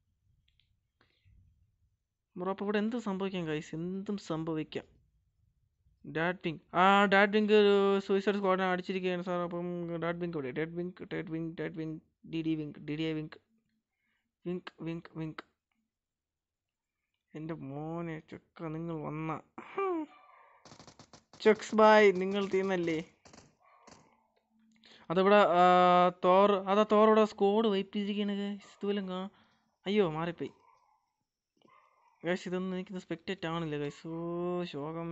ബ്രോ അപ്പോൾ ഇവിടെ എന്ത് സംഭവിക്കാം ഗൈസ് എന്തും സംഭവിക്കാം ഡാഡ് വിങ്ക് ആ ഡാഡ് വിങ്ക് ഒരു സൂയിസൈഡ് സ്ക്വാഡിനെ അടിച്ചിരിക്കുകയാണ് സാർ അപ്പം ഡാഡ് വിങ്ക് ഇവിടെ dad wink dad wink dad wink D D wink D D I wink wink wink wink എൻ്റെ മോനെ ചെക്ക നിങ്ങൾ വന്ന ചെക്സ് ബായ് നിങ്ങൾ തീർന്നല്ലേ അതിവിടെ തോർ അതാ തോറിവിടെ സ്കോഡ് വൈപ്പിച്ചിരിക്കുകയാണ് ഗൈസ് ഇതുവല്ലം കാ അയ്യോ മാറിപ്പോയി ഗൈസ് ഇതൊന്നും എനിക്കിത് സ്പെക്റ്റേറ്റ് ആവണില്ല ഗൈസ് ഓ ശോകം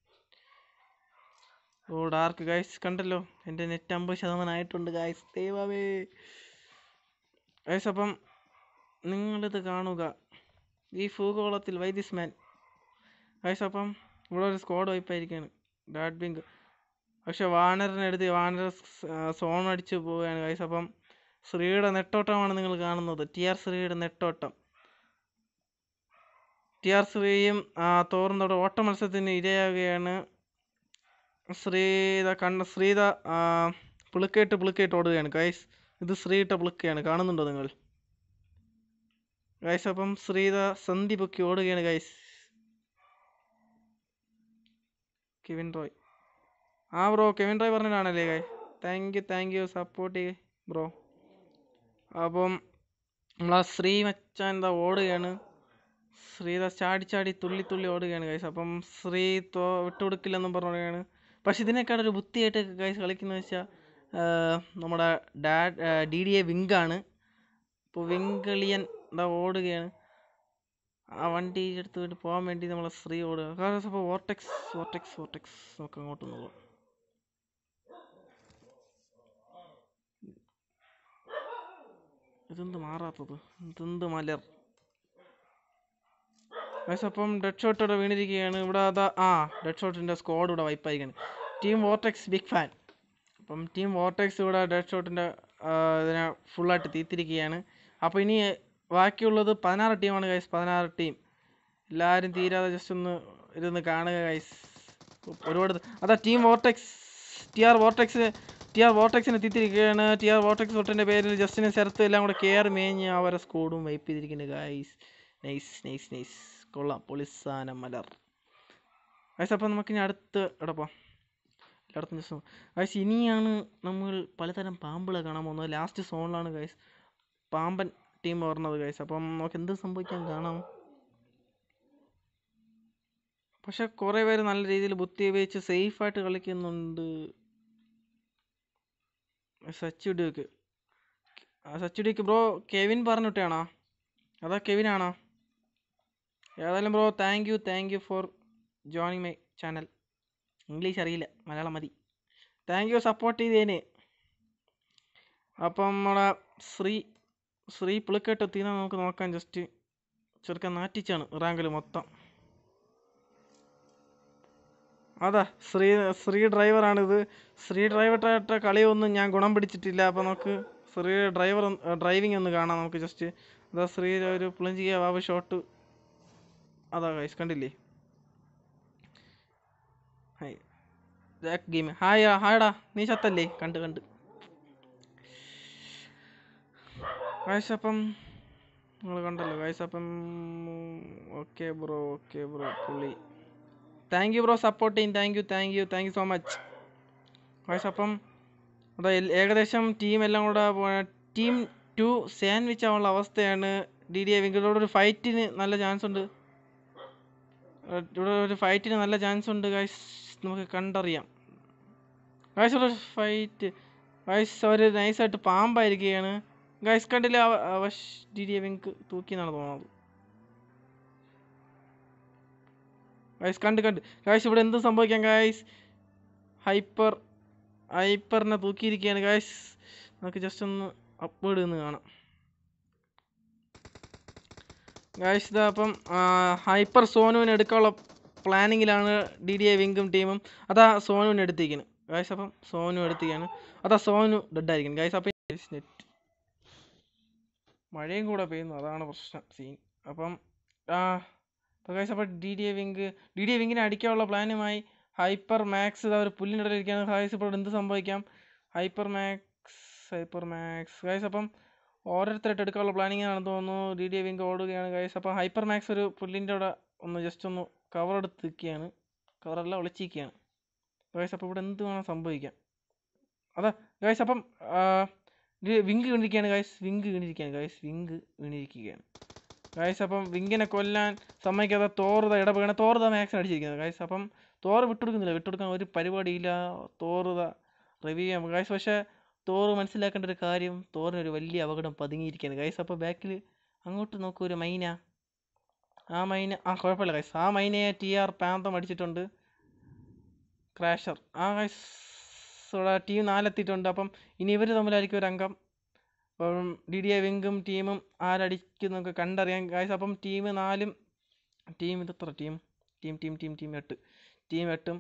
ഓ ഡാർക്ക് ഗൈസ് കണ്ടല്ലോ എൻ്റെ നെറ്റ് അമ്പത് ശതമാനം ആയിട്ടുണ്ട് ഗൈസ് ദൈവമേ ഗൈസ് അപ്പം നിങ്ങളിത് കാണുക ഈ ഭൂഗോളത്തിൽ വൈ ദിസ് മാൻ ഗൈസ് അപ്പം ഇവിടെ ഒരു സ്ക്വാഡ് വൈപ്പായിരിക്കുകയാണ് ഡാഡ് ബിങ്ക് പക്ഷെ വാനറിനെ എടുത്ത് വാനർ സോൺ അടിച്ച് പോവുകയാണ് ഗൈസ് അപ്പം ശ്രീയുടെ നെട്ടോട്ടമാണ് നിങ്ങൾ കാണുന്നത് ടി ആർ ശ്രീയുടെ നെട്ടോട്ടം ടി ആർ ശ്രീയും തോറുന്നവിടെ ഓട്ട മത്സരത്തിന് ഇരയാവുകയാണ് ശ്രീത കണ്ണ ശ്രീത പുളുക്കേട്ട് പുളുക്കേട്ട് ഓടുകയാണ് ഗൈസ് ഇത് ശ്രീയിട്ട പുളുക്കയാണ് കാണുന്നുണ്ടോ നിങ്ങൾ ഗൈസ് അപ്പം ശ്രീത സന്ധി പൊക്കി ഓടുകയാണ് ഗൈസ് കെവിൻ റോയ് ആ ബ്രോ കെവിൻ റോയ് പറഞ്ഞിട്ടാണല്ലേ guy thank you thank you support bro അപ്പം നമ്മളാ ശ്രീ മച്ചാൻ എന്താ ഓടുകയാണ് ശ്രീ ദാ ചാടി ചാടി തുള്ളി തുള്ളി ഓടുകയാണ് ഗൈസ് അപ്പം ശ്രീ തോ വിട്ടുകൊടുക്കില്ലെന്നും പറയുകയാണ് പക്ഷെ ഇതിനേക്കാൾ ഒരു ബുദ്ധിയായിട്ട് ഗൈസ് കളിക്കുന്നത് വെച്ചാൽ നമ്മുടെ ഡാഡ് ഡി ഡി എ വിങ്കാണ് ഇപ്പോൾ വിങ്കളിയൻ എന്താ ഓടുകയാണ് ആ വണ്ടി എടുത്ത് വേണ്ടി പോകാൻ വേണ്ടി നമ്മളെ ശ്രീ ഓടുക കാരണം അപ്പോൾ വോർട്ടെക്സ് വോർട്ടെക്സ് വോർട്ടെക്സ് നമുക്ക് അങ്ങോട്ട് നോക്കാം ഇതെന്ത് മാറാത്തത് ഇതെന്ത് മലർ ഗൈസ് അപ്പം ഡെഡ് ഷോട്ട് ഇവിടെ വീണിരിക്കുകയാണ് ഇവിടെ അതാ ആ ഡെഡ് ഷോട്ടിൻ്റെ സ്ക്വാഡ് ഇവിടെ വൈപ്പായിരിക്കുകയാണ് ടീം വോർട്ടെക്സ് ബിഗ് ഫാൻ അപ്പം ടീം വോർട്ടെക്സ് ഇവിടെ ഡെഡ് ഷോട്ടിൻ്റെ ഇതിനെ ഫുള്ളായിട്ട് തീത്തിരിക്കുകയാണ് അപ്പോൾ ഇനി ബാക്കിയുള്ളത് പതിനാറ് ടീമാണ് ഗൈസ് പതിനാറ് ടീം എല്ലാവരും തീരാതെ ജസ്റ്റ് ഒന്ന് ഇരുന്ന് കാണുക ഗൈസ് ഒരുപാട് അതാ team vortex T R vortex T R വോർട്ടെക്സിനെ എത്തിയിരിക്കുകയാണ് ടി ആർ വോർട്ടെക്സ് തൊട്ടിൻ്റെ പേരിൽ ജസ്റ്റിനെ ശരത്ത് എല്ലാം കൂടെ കയറി മേഞ്ഞ് അവരെ സ്കോഡും വൈപ്പ് ചെയ്തിരിക്കുന്നു ഗൈസ് നൈസ് നൈസ് നൈസ് കൊള്ളാം പൊളിസാന മലർ ഗൈസ് അപ്പം നമുക്കിനി അടുത്ത് എടപ്പാ എല്ലായിടത്തും ജസ്റ്റ് ഗൈസ് ഇനിയാണ് നമ്മൾ പലതരം പാമ്പുകളെ കാണാൻ പോകുന്നത് ലാസ്റ്റ് സോണിലാണ് ഗൈസ് പാമ്പൻ ടീം പറഞ്ഞത് ഗൈസ് അപ്പം നമുക്ക് എന്ത് സംഭവിക്കാൻ കാണാം പക്ഷെ കുറേ പേര് നല്ല രീതിയിൽ ബുദ്ധി ഉപയോഗിച്ച് സേഫായിട്ട് കളിക്കുന്നുണ്ട് സച്ചുഡിക്ക് സച്ചുഡിക്ക് ബ്രോ കെവിൻ പറഞ്ഞിട്ടാണോ അതാ കെവിനാണോ ഏതായാലും bro thank you thank you for joining my channel English അറിയില്ല മലയാളം മതി താങ്ക് യു സപ്പോർട്ട് ചെയ്തേന് അപ്പം നമ്മളെ ശ്രീ ശ്രീ പുളിക്കെട്ട് എത്തിയെന്ന് നമുക്ക് നോക്കാം ജസ്റ്റ് ചെറുക്കൻ നാറ്റിച്ചാണ് റാങ്കിൽ മൊത്തം അതാ ശ്രീ ശ്രീ ഡ്രൈവറാണിത് ശ്രീ ഡ്രൈവറായിട്ട കളിയൊന്നും ഞാൻ ഗുണം പിടിച്ചിട്ടില്ല അപ്പോൾ നമുക്ക് ശ്രീ ഡ്രൈവർ ഡ്രൈവിംഗ് ഒന്ന് കാണാം നമുക്ക് ജസ്റ്റ് അതാ ശ്രീ ഒരു പുളിഞ്ചിയ വാവ് ഷോട്ട് അതാ ഗൈസ് കണ്ടില്ലേ ഹായ് ജാക്ക് ഗെയിം ഹായ് ഹായടാ നീ ചത്തല്ലേ കണ്ട് കണ്ട് ഗൈസ് അപ്പം നിങ്ങൾ കണ്ടല്ലോ ഗൈസ് അപ്പം ഓക്കെ ബ്രോ ഓക്കെ ബ്രോ പുള്ളി താങ്ക് യു ബ്രോ സപ്പോർട്ട് ചെയ്യും thank you thank you thank you so much guys അപ്പം അതാ ഏകദേശം ടീം എല്ലാം കൂടെ ടീം ടു സാൻഡ്വിച്ച് ആവാനുള്ള അവസ്ഥയാണ് ഡി ഡി എ വിങ്കിലൂടെ ഒരു ഫൈറ്റിന് നല്ല ചാൻസ് ഉണ്ട് ഇവിടെ ഒരു ഫൈറ്റിന് നല്ല ചാൻസ് ഉണ്ട് ഗൈസ് നമുക്ക് കണ്ടറിയാം ഗൈസ് ഒരു ഫൈറ്റ് ഗൈസ് അവർ നൈസായിട്ട് പാമ്പായിരിക്കുകയാണ് ഗൈസ് കണ്ടില്ല അവശ് ഡി ഡി എ വിങ്ക് തൂക്കി എന്നാണ് തോന്നുന്നത് ഗൈസ് കണ്ട് കണ്ട് ഗൈസ് ഇവിടെ എന്ത് സംഭവിക്കാം ഗൈസ് ഹൈപ്പർ ഹൈപ്പറിനെ തൂക്കിയിരിക്കുകയാണ് ഗൈസ് നമുക്ക് ജസ്റ്റ് ഒന്ന് അപ്വേഡ് നിന്ന് കാണാം ഗൈസ് ഇതാ അപ്പം ഹൈപ്പർ സോനുവിനെ എടുക്കാനുള്ള പ്ലാനിങ്ങിലാണ് ഡി ഡി എ വിങ്കും ടീമും അതാ സോനുവിനെ എടുത്തിരിക്കുന്നത് ഗൈസ് അപ്പം സോനു എടുത്തിരിക്കുകയാണ് അതാ സോനു ഡെഡായിരിക്കണം ഗൈസ് അപ്പം നെറ്റ് മഴയും കൂടെ പെയ്യുന്നു അതാണ് പ്രശ്നം സീൻ അപ്പം അപ്പോൾ ഗൈസ് അപ്പോൾ D D A wink D D A വിങ്ങിനെ അടിക്കാനുള്ള പ്ലാനുമായി ഹൈപ്പർ മാക്സ് ഇതാ ഒരു പുല്ലിൻ്റെ ഇടയിൽ ഇരിക്കുകയാണ് ഗൈസ് ഇപ്പോൾ എന്ത് സംഭവിക്കാം hyper max hyper max guys അപ്പം ഓരോരുത്തരായിട്ട് എടുക്കാനുള്ള പ്ലാനിങ് ആണെന്ന് തോന്നുന്നു ഡി ഡി എ വിങ്ക് ഓടുകയാണ് ഗൈസ് അപ്പോൾ ഹൈപ്പർ മാക്സ് ഒരു പുല്ലിൻ്റെ അവിടെ ഒന്ന് ജസ്റ്റ് ഒന്ന് കവർ എടുത്ത് നിൽക്കുകയാണ് കവറെല്ലാം ഒളിച്ചിരിക്കുകയാണ് ഗൈസ് അപ്പോൾ ഇവിടെ എന്ത് വേണം സംഭവിക്കാം അതാ ഗൈസ് അപ്പം വിങ്ക് വീണിരിക്കുകയാണ് ഗൈസ് വിങ്ക് വീണിരിക്കുകയാണ് ഗൈസ് വിങ്ക് വീണിരിക്കുകയാണ് ഗൈസ് അപ്പം വിങ്കിനെ കൊല്ലാൻ സമ്മതിക്കാതെ തോറുത ഇടപെടണം തോറുത മാക്സിന് അടിച്ചിരിക്കുന്നത് ഗൈസ് അപ്പം തോറ് വിട്ടുകൊടുക്കുന്നില്ല വിട്ടുകൊടുക്കാൻ ഒരു പരിപാടിയില്ല തോറുത റിവ്യൂ ചെയ്യാം ഗൈസ് പക്ഷേ തോറ് മനസ്സിലാക്കേണ്ട ഒരു കാര്യം തോറിനൊരു വലിയ അപകടം പതുങ്ങിയിരിക്കുകയാണ് ഗൈസ് അപ്പോൾ ബാക്കിൽ അങ്ങോട്ട് നോക്കൂ ഒരു മൈന ആ മൈന ആ കുഴപ്പമില്ല ഗൈസ് ആ മൈനയെ ടി ആർ പാന്തം അടിച്ചിട്ടുണ്ട് ക്രാഷർ ആ ഗൈസ് ഇവിടെ ടീം നാലെത്തിയിട്ടുണ്ട് അപ്പം ഇനി ഇവർ തമ്മിലായിരിക്കും ഒരു അംഗം അപ്പം ഡി ഡി എ വിങ്കും ടീമും ആരടിക്കും നമുക്ക് കണ്ടറിയാം ഗൈസ് അപ്പം ടീം നാലും ടീം ഇതെത്ര team team team team team എട്ട് ടീം എട്ടും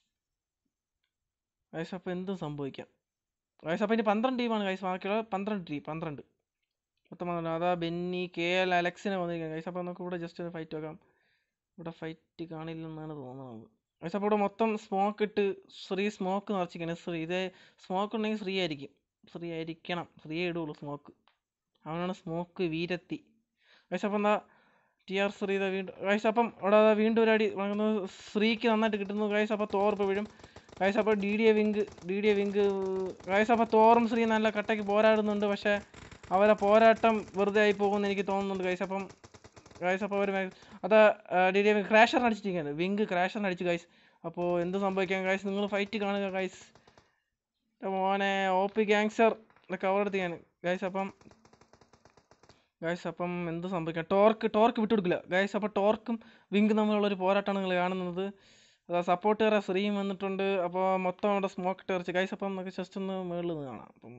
ഗൈസ് അപ്പോൾ എന്തും സംഭവിക്കാം ഗൈസ് അപ്പോൾ ഇനി പന്ത്രണ്ട് ടീമാണ് ഗൈസ് ബാക്കിയുള്ള പന്ത്രണ്ട് ടീം പന്ത്രണ്ട് മൊത്തം പന്ത്രണ്ട് അതാ ബെന്നി കെ എൽ അലക്സിനെ വന്നിരിക്കുന്നത് ഗൈസ് അപ്പോൾ നമുക്ക് ഇവിടെ ജസ്റ്റ് ഒരു ഫൈറ്റ് നോക്കാം ഇവിടെ ഫൈറ്റ് കാണില്ലെന്നാണ് തോന്നുന്നത് ഗൈസ് അപ്പോൾ ഇവിടെ മൊത്തം സ്മോക്ക് ഇട്ട് ശ്രീ സ്മോക്ക് നിറച്ചിരിക്കുകയാണ് ശ്രീ ഇതേ സ്മോക്ക് ഉണ്ടെങ്കിൽ ഫ്രീ ആയിരിക്കും ഫ്രീ ആയിരിക്കണം ഫ്രീ ഇടുള്ളൂ സ്മോക്ക് അവനാണ് സ്മോക്ക് വീരത്തി ഗൈസ് അപ്പം എന്താ ടി ആർ ശ്രീ വീണ്ടും ഗൈസ് അപ്പം അവിടെ വീണ്ടും ഒരു അടി ശ്രീക്ക് നന്നായിട്ട് കിട്ടുന്നു ഗൈസ് അപ്പോൾ തോർപ്പ് വീഴും ഗൈസ് അപ്പോൾ D D A wink D D A wink guys അപ്പോൾ തോറും ശ്രീ നല്ല കട്ടയ്ക്ക് പോരാടുന്നുണ്ട് പക്ഷേ അവരെ പോരാട്ടം വെറുതെ ആയി പോകുമെന്ന് എനിക്ക് തോന്നുന്നുണ്ട് ഗൈസ് അപ്പം ഗൈസ് അപ്പോൾ അവർ അത് ഡി ഡി ക്രാഷറിന് അടിച്ചിരിക്കുകയാണ് വിങ് ക്രാഷറിന് അടിച്ചു ഗൈസ് അപ്പോൾ എന്ത് സംഭവിക്കാം ഗൈസ് നിങ്ങൾ ഫൈറ്റ് കാണുക ഗൈസ് മോനെ ഒ പി ഗ്യാങ്സ്റ്റർ കവർ എടുത്തിയാണ് ഗൈസ് അപ്പം ഗൈസ് അപ്പം എന്ത് സംഭവിക്കാം ടോർക്ക് ടോർക്ക് വിട്ടുകൊടുക്കില്ല ഗൈസ് അപ്പോൾ ടോർക്കും വിങ് തമ്മിലുള്ള ഒരു പോരാട്ടമാണ് നിങ്ങൾ കാണുന്നത് അതാ സപ്പോർട്ട് കയറാൻ ശ്രീയും വന്നിട്ടുണ്ട് അപ്പോൾ മൊത്തം അവിടെ സ്മോക്ക് ടെറിച്ച് ഗൈസ് അപ്പം നമുക്ക് ജസ്റ്റ് ഒന്ന് മുകളിൽ നിന്ന് കാണാം അപ്പം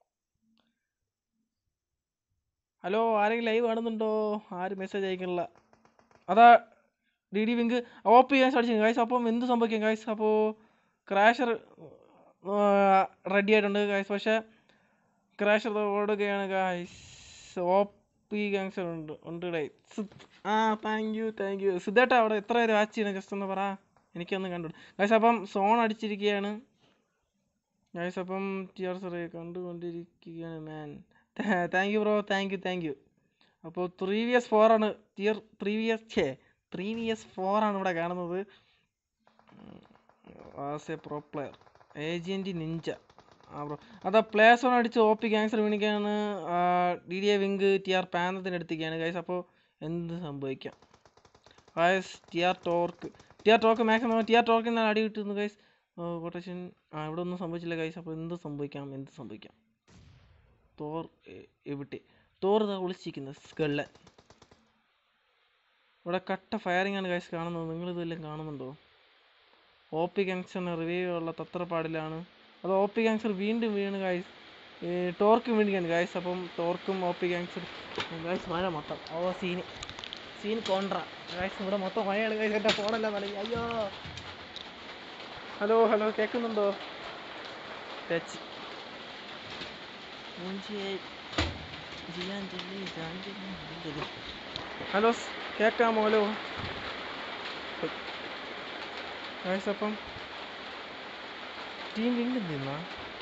ഹലോ ആരെങ്കിലും ലൈവ് കാണുന്നുണ്ടോ ആരും മെസ്സേജ് അയക്കണില്ല അതാ D D wink O P gangs അടിച്ചു ഗൈസ് അപ്പം എന്ത് സംഭവിക്കും ഗൈസ് അപ്പോൾ ക്രാഷർ റെഡി ആയിട്ടുണ്ട് ഗൈസ് പക്ഷേ ക്രാഷർ ഓടുകയാണ് ഗൈസ് ഒ പി ഗ്യാങ്സ് ഉണ്ട് ഉണ്ട് ഡേ ആ താങ്ക് യു താങ്ക് യു സിദ്ധേട്ടാ അവിടെ എത്ര പേര് വാച്ച് ചെയ്യണം ജസ്റ്റ് ഒന്ന് പറ എനിക്കൊന്ന് കണ്ടു ഗൈസ് അപ്പം സോൺ അടിച്ചിരിക്കുകയാണ് ഗൈസ് അപ്പം ടി ആർ സാറേ കണ്ടുകൊണ്ടിരിക്കുകയാണ് man thank you bro thank you thank you അപ്പോൾ ത്രീ വി എസ് ഫോറാണ് ടിയർ ത്രീ വി എസ് ഛേ ത്രീ വി എസ് ഫോറാണ് ഇവിടെ കാണുന്നത് as a pro player agent ninja ആ ബ്രോ അതാ പ്ലേസ് ഓൺ അടിച്ച് ഒ പി ക്യാൻസർ വീണിക്കാണ് D D A wink T R പാനത്തിന് എടുത്തിരിക്കുകയാണ് ഗൈസ് അപ്പോൾ എന്ത് സംഭവിക്കാം guys T R Torque T R torque maximum T R ടോർക്കിൽ നിന്നാണ് അടി കിട്ടുന്നത് ഗൈസ് കൊട്ടേഷൻ ആ ഇവിടെ ഒന്നും സംഭവിച്ചില്ല ഗൈസ് അപ്പോൾ എന്ത് സംഭവിക്കാം എന്ത് സംഭവിക്കാം തോർ എ- എവിടെ തോർ ഇതാ ഒളിച്ചിരിക്കുന്നത് സ്കള്ളൻ ഇവിടെ കട്ട ഫയറിംഗ് ആണ് ഗൈസ് കാണുന്നത് നിങ്ങൾ ഇതെല്ലാം കാണുന്നുണ്ടോ ഒ പി ഗാങ്സ്റ്ററിന് റിവ്യൂ ഉള്ള തത്രപ്പാടിലാണ് അത് ഒ പി ഗാങ്സ്റ്റർ വീണ്ടും വീണ് ഗൈസ് ടോർക്ക് വീണിക്കാണ് ഗൈസ് അപ്പം ടോർക്കും ഒ പി ഗാങ്സ്റ്റർ ഗൈസ് മഴ മൊത്തം ഓ സീന് സീൻ കോൺട്ര ഗൈസ് ഇവിടെ മൊത്തം മഴയാണ് ഗൈസ് എൻ്റെ ഫോണെല്ലാം നനഞ്ഞു അയ്യോ ഹലോ ഹലോ കേൾക്കുന്നുണ്ടോ ടച്ച് ഹലോ കേൾക്കാമോ ഹലോ ഗൈസ് അപ്പം ടീം വീണ്ടും നിന്നാ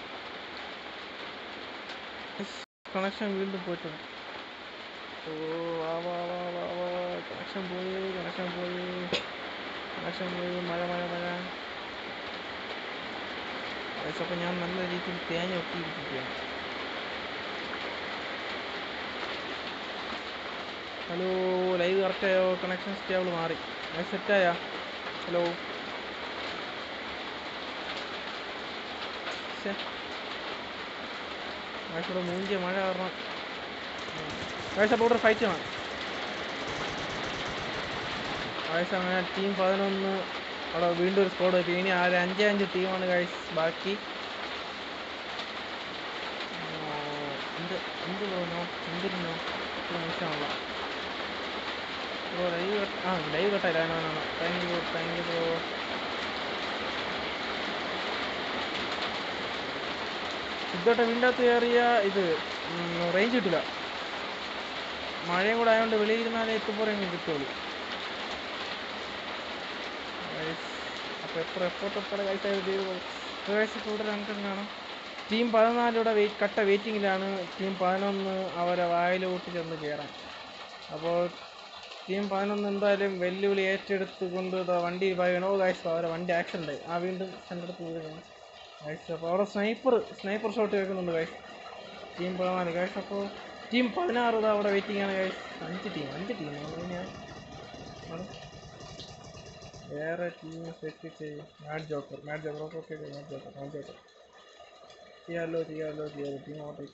കണക്ഷൻ വീണ്ടും പോയിട്ടുണ്ട് ഓ വാ വാ വാ വാ വാ കണക്ഷൻ പോയി കണക്ഷൻ പോയി കണക്ഷൻ പോയി മഴ മഴ മഴ ഗൈസ് അപ്പം ഞാൻ നല്ല രീതിയിൽ തേങ്ങ ഒട്ടിയിരിക്കുകയാണ് ഹലോ ലൈവ് കറക്റ്റ് ആയോ കണക്ഷൻ സ്റ്റേബിൾ മാറി ലൈവ് സെറ്റായാ ഹലോ ഇവിടെ മൂഞ്ചിയ മഴ കാരണം ഗൈസ് അപ്പോൾ ഇവിടെ ഫൈറ്റ് ആണ് ഗൈസ് അങ്ങനെ ടീം പതിനൊന്ന് അവിടെ വീണ്ടും ഒരു സ്കോഡ് എത്തി ഇനി ആ ഒരു അഞ്ചേ അഞ്ച് ടീമാണ് ഗൈസ് ബാക്കി ആ, എന്ത് എന്ത് ബ്രോനോ എന്തിരുന്നോ മനസ്സിലാവുള്ള ബ്രോ ലൈവ് കട്ട് ആ ലൈവ് കട്ടായില്ല thank you thank you bro ഇതോട്ടെ വീണ്ടും കയറിയ ഇത് റേഞ്ച് കിട്ടില്ല മഴയും കൂടെ ആയതുകൊണ്ട് വെളിയിരുന്നാലേ എത്തുമ്പോഴെങ്കിലും കിട്ടുള്ളൂ അപ്പോൾ എത്ര എഫോർട്ട് എത്ര കൈസ് ആയത് ചെയ്തു ഗൈസ് ഇപ്പോൾ ഇവിടെ രംഗം കാണാം ടീം പതിനാലിവിടെ വെയിറ്റ് കട്ട വെയിറ്റിങ്ങിലാണ് ടീം പതിനൊന്ന് അവരെ വായിലോട്ട് ചെന്ന് കയറാൻ അപ്പോൾ ടീം പതിനൊന്ന് എന്തായാലും വെല്ലുവിളി ഏറ്റെടുത്തുകൊണ്ട് ദാ വണ്ടി വീണോ ഗൈസ് അവരെ വണ്ടി ആക്സിഡൻ്റ് ആയി ആ വീണ്ടും എൻ്റെ അടുത്ത് വീഴുകയാണ് ഗൈസ് അപ്പോൾ അവിടെ സ്നൈപ്പർ സ്നൈപ്പർ ഷോട്ട് കേൾക്കുന്നുണ്ട് ഗൈസ് ടീം പതിനാല് ഗൈസ് അപ്പോൾ ടീം പതിനാറ് ഇതാ അവിടെ വെയിറ്റിംഗ് ആണ് ഗൈസ് അഞ്ച് ടീം അഞ്ച് ടീം വേറെ ടീം സെറ്റ് ചെയ്യും mad joker mad joker okay okay mad joker mad joker ചെയ്യാമല്ലോ ചെയ്യാമല്ലോ ചെയ്യാമല്ലോ ടീം ഓട്ടെ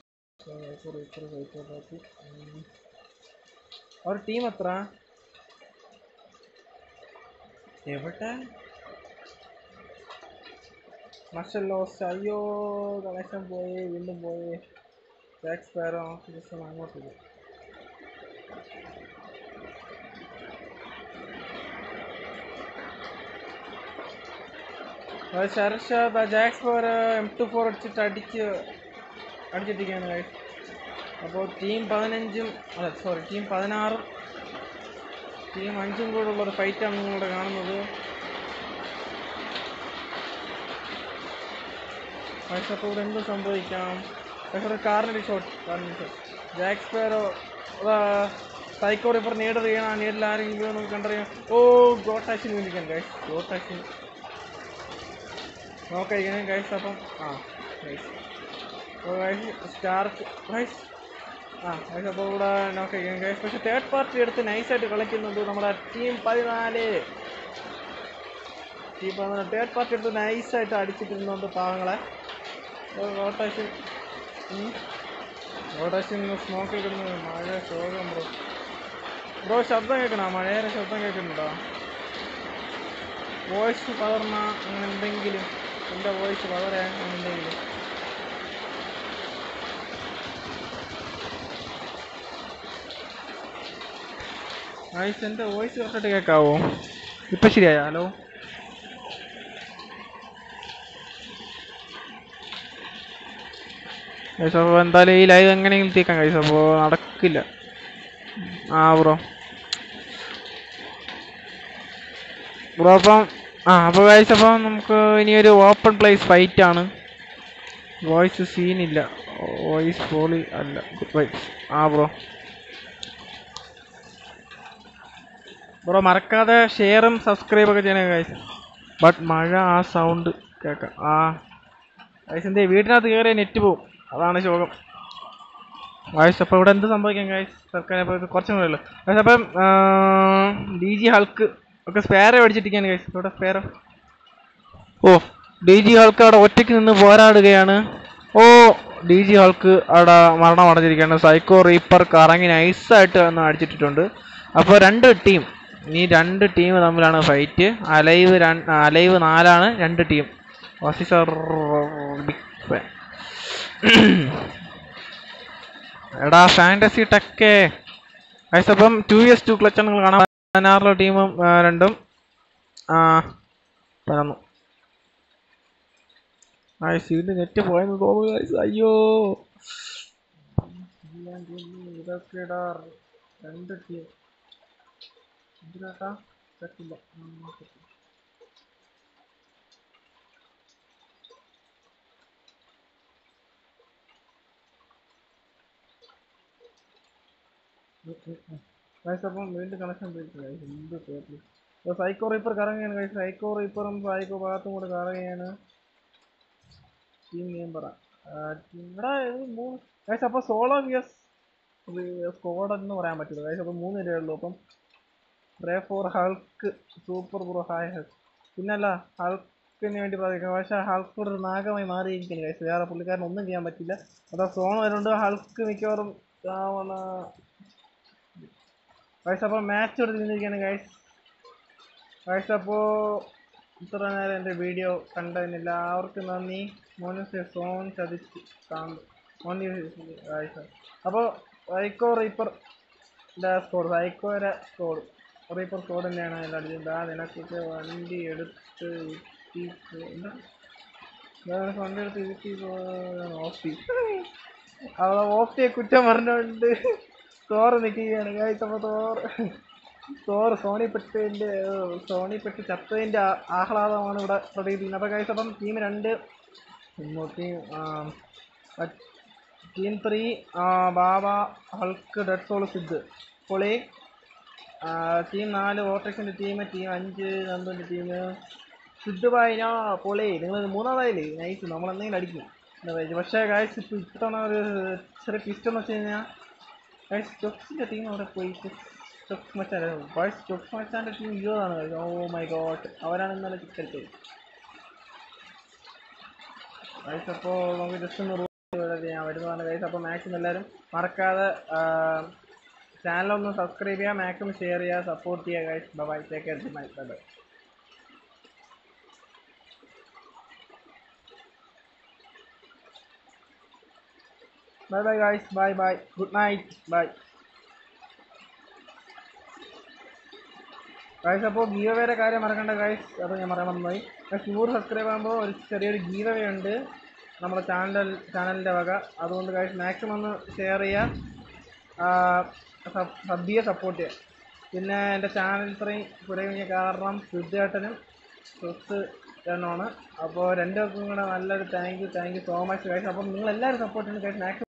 ഒരു ടീം എത്ര എവിടെ മഷൽ ലോസ് അയ്യോ കണക്ഷൻ പോയി വീണ്ടും പോയി ടാക്സ് പേരോ ദിവസം അങ്ങോട്ട് പോയി ശരഷാദ് Jax for M two four അടിച്ചിട്ട് അടിച്ച് അടിച്ചിട്ടിരിക്കുകയാണ് ഗൈസ് അപ്പോൾ ടീം പതിനഞ്ചും അല്ല സോറി ടീം പതിനാറും ടീം അഞ്ചും കൂടെ ഉള്ളൊരു ഫൈറ്റാണ് നിങ്ങളിവിടെ കാണുന്നത് പക്ഷെ അപ്പോൾ ഇവിടെ എന്ത് സംഭവിക്കാം പക്ഷേ ഒരു കാറിൻ്റെ ഷോട്ട് കാറിൻ്റെ shot Jack Sparrow psycho ripper need ചെയ്യണം ആ നീഡിൽ ആരെങ്കിലും നമുക്ക് കണ്ടറിയാം ഓ ഗോട്ടാക്സിന് വേണ്ടിക്കാൻ ഗൈസ് ഗോട്ടാക്സിന് നോക്കാം ഗൈസ് അപ്പം ആ ഗൈസ് ഓ ഗൈസ് സ്റ്റാർക്ക് ഗൈസ് ആ ഗൈസ് അപ്പോൾ ഇവിടെ നോക്കി ഗൈസ് പക്ഷെ തേർഡ് പാർട്ടി എടുത്ത് നൈസായിട്ട് കളിക്കുന്നുണ്ട് നമ്മുടെ ടീം പതിനാല് ടീം പതിനാല് തേർഡ് പാർട്ടി എടുത്ത് നൈസായിട്ട് അടിച്ചിട്ടിരുന്നുണ്ട് പാവങ്ങളെ റോട്ടേഷൻ റോട്ടേഷൻ സ്മോക്കിൽ കിടന്ന് മഴ ശോകം ബ്രോ ബ്രോ ശബ്ദം കേൾക്കണോ മഴയുടെ ശബ്ദം കേൾക്കുന്നുണ്ടോ വോയിസ് പകർന്ന അങ്ങനെ എന്തെങ്കിലും എൻ്റെ വോയിസ് പകരാൻ അങ്ങനെ എന്തെങ്കിലും വോയിസ് എൻ്റെ വോയിസ് കറക്റ്റായിട്ട് കേൾക്കാവോ ഇപ്പം ശരിയായോ ഹലോ ഗൈസ് അപ്പോൾ എന്തായാലും ഈ ലൈവ് എങ്ങനെയെങ്കിലും തീക്കാൻ ഗൈസ് അപ്പോൾ നടക്കില്ല ആ ബ്രോ ബ്രോ അപ്പം ആ അപ്പോൾ ഗൈസ് അപ്പം നമുക്ക് ഇനിയൊരു ഓപ്പൺ പ്ലേസ് ഫൈറ്റ് ആണ് വോയിസ് സീനില്ല വോയിസ് പോളി അല്ല ഗുഡ് വൈസ് ആ ബ്രോ ബ്രോ മറക്കാതെ ഷെയറും സബ്സ്ക്രൈബ് ഒക്കെ ചെയ്യണേ ഗൈസ് ബട്ട് മഴ ആ സൗണ്ട് കേൾക്കാം ആ ഗൈസ് എന്തേ വീട്ടിനകത്ത് കയറിയ നെറ്റ് പോവും അതാണ് ശോകം ഗൈസ് അപ്പോൾ ഇവിടെ എന്ത് സംഭവിക്കാം ഗൈസ് സർക്കാർ അപ്പോൾ ഇത് കുറച്ചും കൂടെ ഉള്ളു ഗൈസ് അപ്പം ഡി ജി ഹൾക്ക് ഒക്കെ സ്പെയർ മേടിച്ചിട്ടിരിക്കുകയാണ് ഗൈസ് ഇവിടെ സ്പെയർ ഓ ഡി ജി ഹൾക്ക് അവിടെ ഒറ്റയ്ക്ക് നിന്ന് പോരാടുകയാണ് ഓ ഡി ജി ഹൾക്ക് അവിടെ മരണം അടഞ്ഞിരിക്കുകയാണ് സൈക്കോ റീപ്പർ കറങ്ങി നൈസായിട്ട് ഒന്ന് അടിച്ചിട്ടിട്ടുണ്ട് അപ്പോൾ രണ്ട് ടീം ഇനി രണ്ട് ടീം തമ്മിലാണ് ഫൈറ്റ് അലൈവ് രണ്ട് അലൈവ് നാലാണ് രണ്ട് ടീം ഓഫീസർ ബിഗ് ഫാൻ എടാ ഫാൻറ്റസി ടെക്കേ ഗൈസ് അപ്പം ടു ഇയേഴ്സ് ടു ക്ലച്ച് നിങ്ങൾ കാണാൻ പതിനാറിലെ ടീമും ആ, രണ്ടും ആ പതിനൊന്നു ആ സീഡ് നെറ്റ് പോയെന്ന് തോന്നുന്നു guys. അയ്യോ ഇതൊക്കെ ഇടാ രണ്ട് ടീം എന്തിനാട്ടാ പറ്റില്ല ഗൈസ് അപ്പം വീണ്ടും കണക്ഷൻ പോയിട്ടില്ല guys. എന്ത് പേര് അപ്പോൾ സൈക്കോ റീപ്പർ കറങ്ങുകയാണ് ഗൈസ് സൈക്കോ റീപ്പറും സൈക്കോ ഭാഗത്തും കൂടെ കറങ്ങുകയാണ് ടീം മെമ്പറ ഇവിടെ മൂന്ന് ഗൈസ് അപ്പോൾ സോളോ വിയസ് സ്കോഡ് എന്ന് പറയാൻ പറ്റില്ല ഗൈസ് അപ്പോൾ മൂന്ന് പേരേ ഉള്ളൂ അപ്പം pray for Hulk super bro hi Hulk പിന്നല്ല ഹൾക്കിന് വേണ്ടി പ്രാർത്ഥിക്കാം പക്ഷേ ഹൾക്ക് കൂടെ ഒരു നാഗമായി മാറിയിരിക്കുന്നു ഗൈസ് വേറെ പുള്ളിക്കാരൻ ഒന്നും ചെയ്യാൻ പറ്റില്ല അതാ സോൺ വരുന്നുണ്ട് ഹൾക്ക് മിക്കവാറും ഗൈസ് അപ്പോൾ മാച്ച് എടുത്ത് നിന്നിരിക്കുകയാണ് ഗൈസ് ഗൈസ് അപ്പോൾ ഇത്ര നേരം എൻ്റെ വീഡിയോ കണ്ടതിന് എല്ലാവർക്കും നന്ദി മോനസ് സോൺ ചതിച്ച് കാണുന്നു മോനി ഗൈസ് അപ്പോൾ സൈക്കോ റീപ്പർ സ്കോഡ് സൈക്കോയുടെ സ്കോഡ് റീപ്പർ സ്കോഡ് തന്നെയാണ് എല്ലാം അടിച്ചത് ആ നിനക്കൊക്കെ വണ്ടി എടുത്ത് ഇരുത്തി പോ- എന്താ ഞാൻ വണ്ടി എടുത്ത് ഇരുത്തി ഓഫി അവളെ ഓഫിയെ കുറ്റം പറഞ്ഞുകൊണ്ട് തോറ് നിൽക്കുകയാണ് ഗൈസ് അപ്പോൾ തോറ് തോറ് സോണിപ്പെട്ടിൻ്റെ സോണിപ്പെട്ട് ചത്തതിൻ്റെ ആ- ആഹ്ലാദമാണ് ഇവിടെ പ്രകടിപ്പിക്കുന്നത് അപ്പോൾ ഗൈസ് അപ്പം ടീം രണ്ട് ടീം ടീം ത്രീ ബാബ ഹൾക്ക് ഡെഡ് സോൾ സിദ്ധ് പൊളി ടീം നാല് ഓട്ടക്സിൻ്റെ ടീം ടീം അഞ്ച് നന്ദുൻ്റെ ടീം സിദ്ധ് ബായിന പൊളി നിങ്ങൾ മൂന്നാമതായില്ലേ നൈസ് നമ്മൾ എന്തെങ്കിലും അടിക്കും എന്താ പറയുക പക്ഷേ ഗായ്സ് ഇപ്പോൾ ഇത്തവണ ഒരു ചെറിയ ട്വിസ്റ്റ് എന്ന് വെച്ച് കഴിഞ്ഞാൽ ഗായ്സ് സ്റ്റൊക്സിൻ്റെ ടീം അവിടെ പോയി സ്റ്റൊക്സ് മച്ചാൻ ഗായ്സ് സ്റ്റൊക്സ് മച്ചാൻ്റെ ടീം ഇരുപതാണ് guys. ഓ മൈ ഗോഡ് അവരാണ് ഇന്നലെ ചിക്കടിച്ചത് ഗൈസ് അപ്പോൾ നമുക്ക് ജസ്റ്റ് ഒന്ന് റൂൾ ചെയ്യാൻ വരുന്നതാണ് ഗൈസ് അപ്പോൾ മാക്സിമം എല്ലാവരും മറക്കാതെ ചാനലൊന്ന് സബ്സ്ക്രൈബ് ചെയ്യുക മാക്സിമം ഷെയർ ചെയ്യുക സപ്പോർട്ട് ചെയ്യുക guys bye take care my bye bye bye guys bye bye good night bye guys അപ്പോൾ ഗീവ് വേറെ കാര്യം മറക്കണ്ട ഗൈസ് അപ്പോൾ ഞാൻ പറയാൻ വന്നതായി ഗൈസ് നൂറ് സബ്സ്ക്രൈബ് ആകുമ്പോൾ ഒരു ചെറിയൊരു ഗീവ് അവേ ഉണ്ട് നമ്മുടെ ചാനൽ ചാനലിൻ്റെ വക അതുകൊണ്ട് ഗൈസ് മാക്സിമം ഒന്ന് ഷെയർ ചെയ്യുക സബ് ചെയ്യുക സപ്പോർട്ട് ചെയ്യുക പിന്നെ എൻ്റെ ചാനൽ ഇത്രയും പുരോഗമിക്കാൻ കാരണം സിദ്ധേട്ടനും സ്വത്ത് എണ്ണമാണ് അപ്പോൾ രണ്ടുപേർക്കും കൂടെ നല്ലൊരു thank you thank you so much guys അപ്പം നിങ്ങൾ എല്ലാവരും സപ്പോർട്ട് ചെയ്യുന്നു ഗൈസ് മാക്സിമം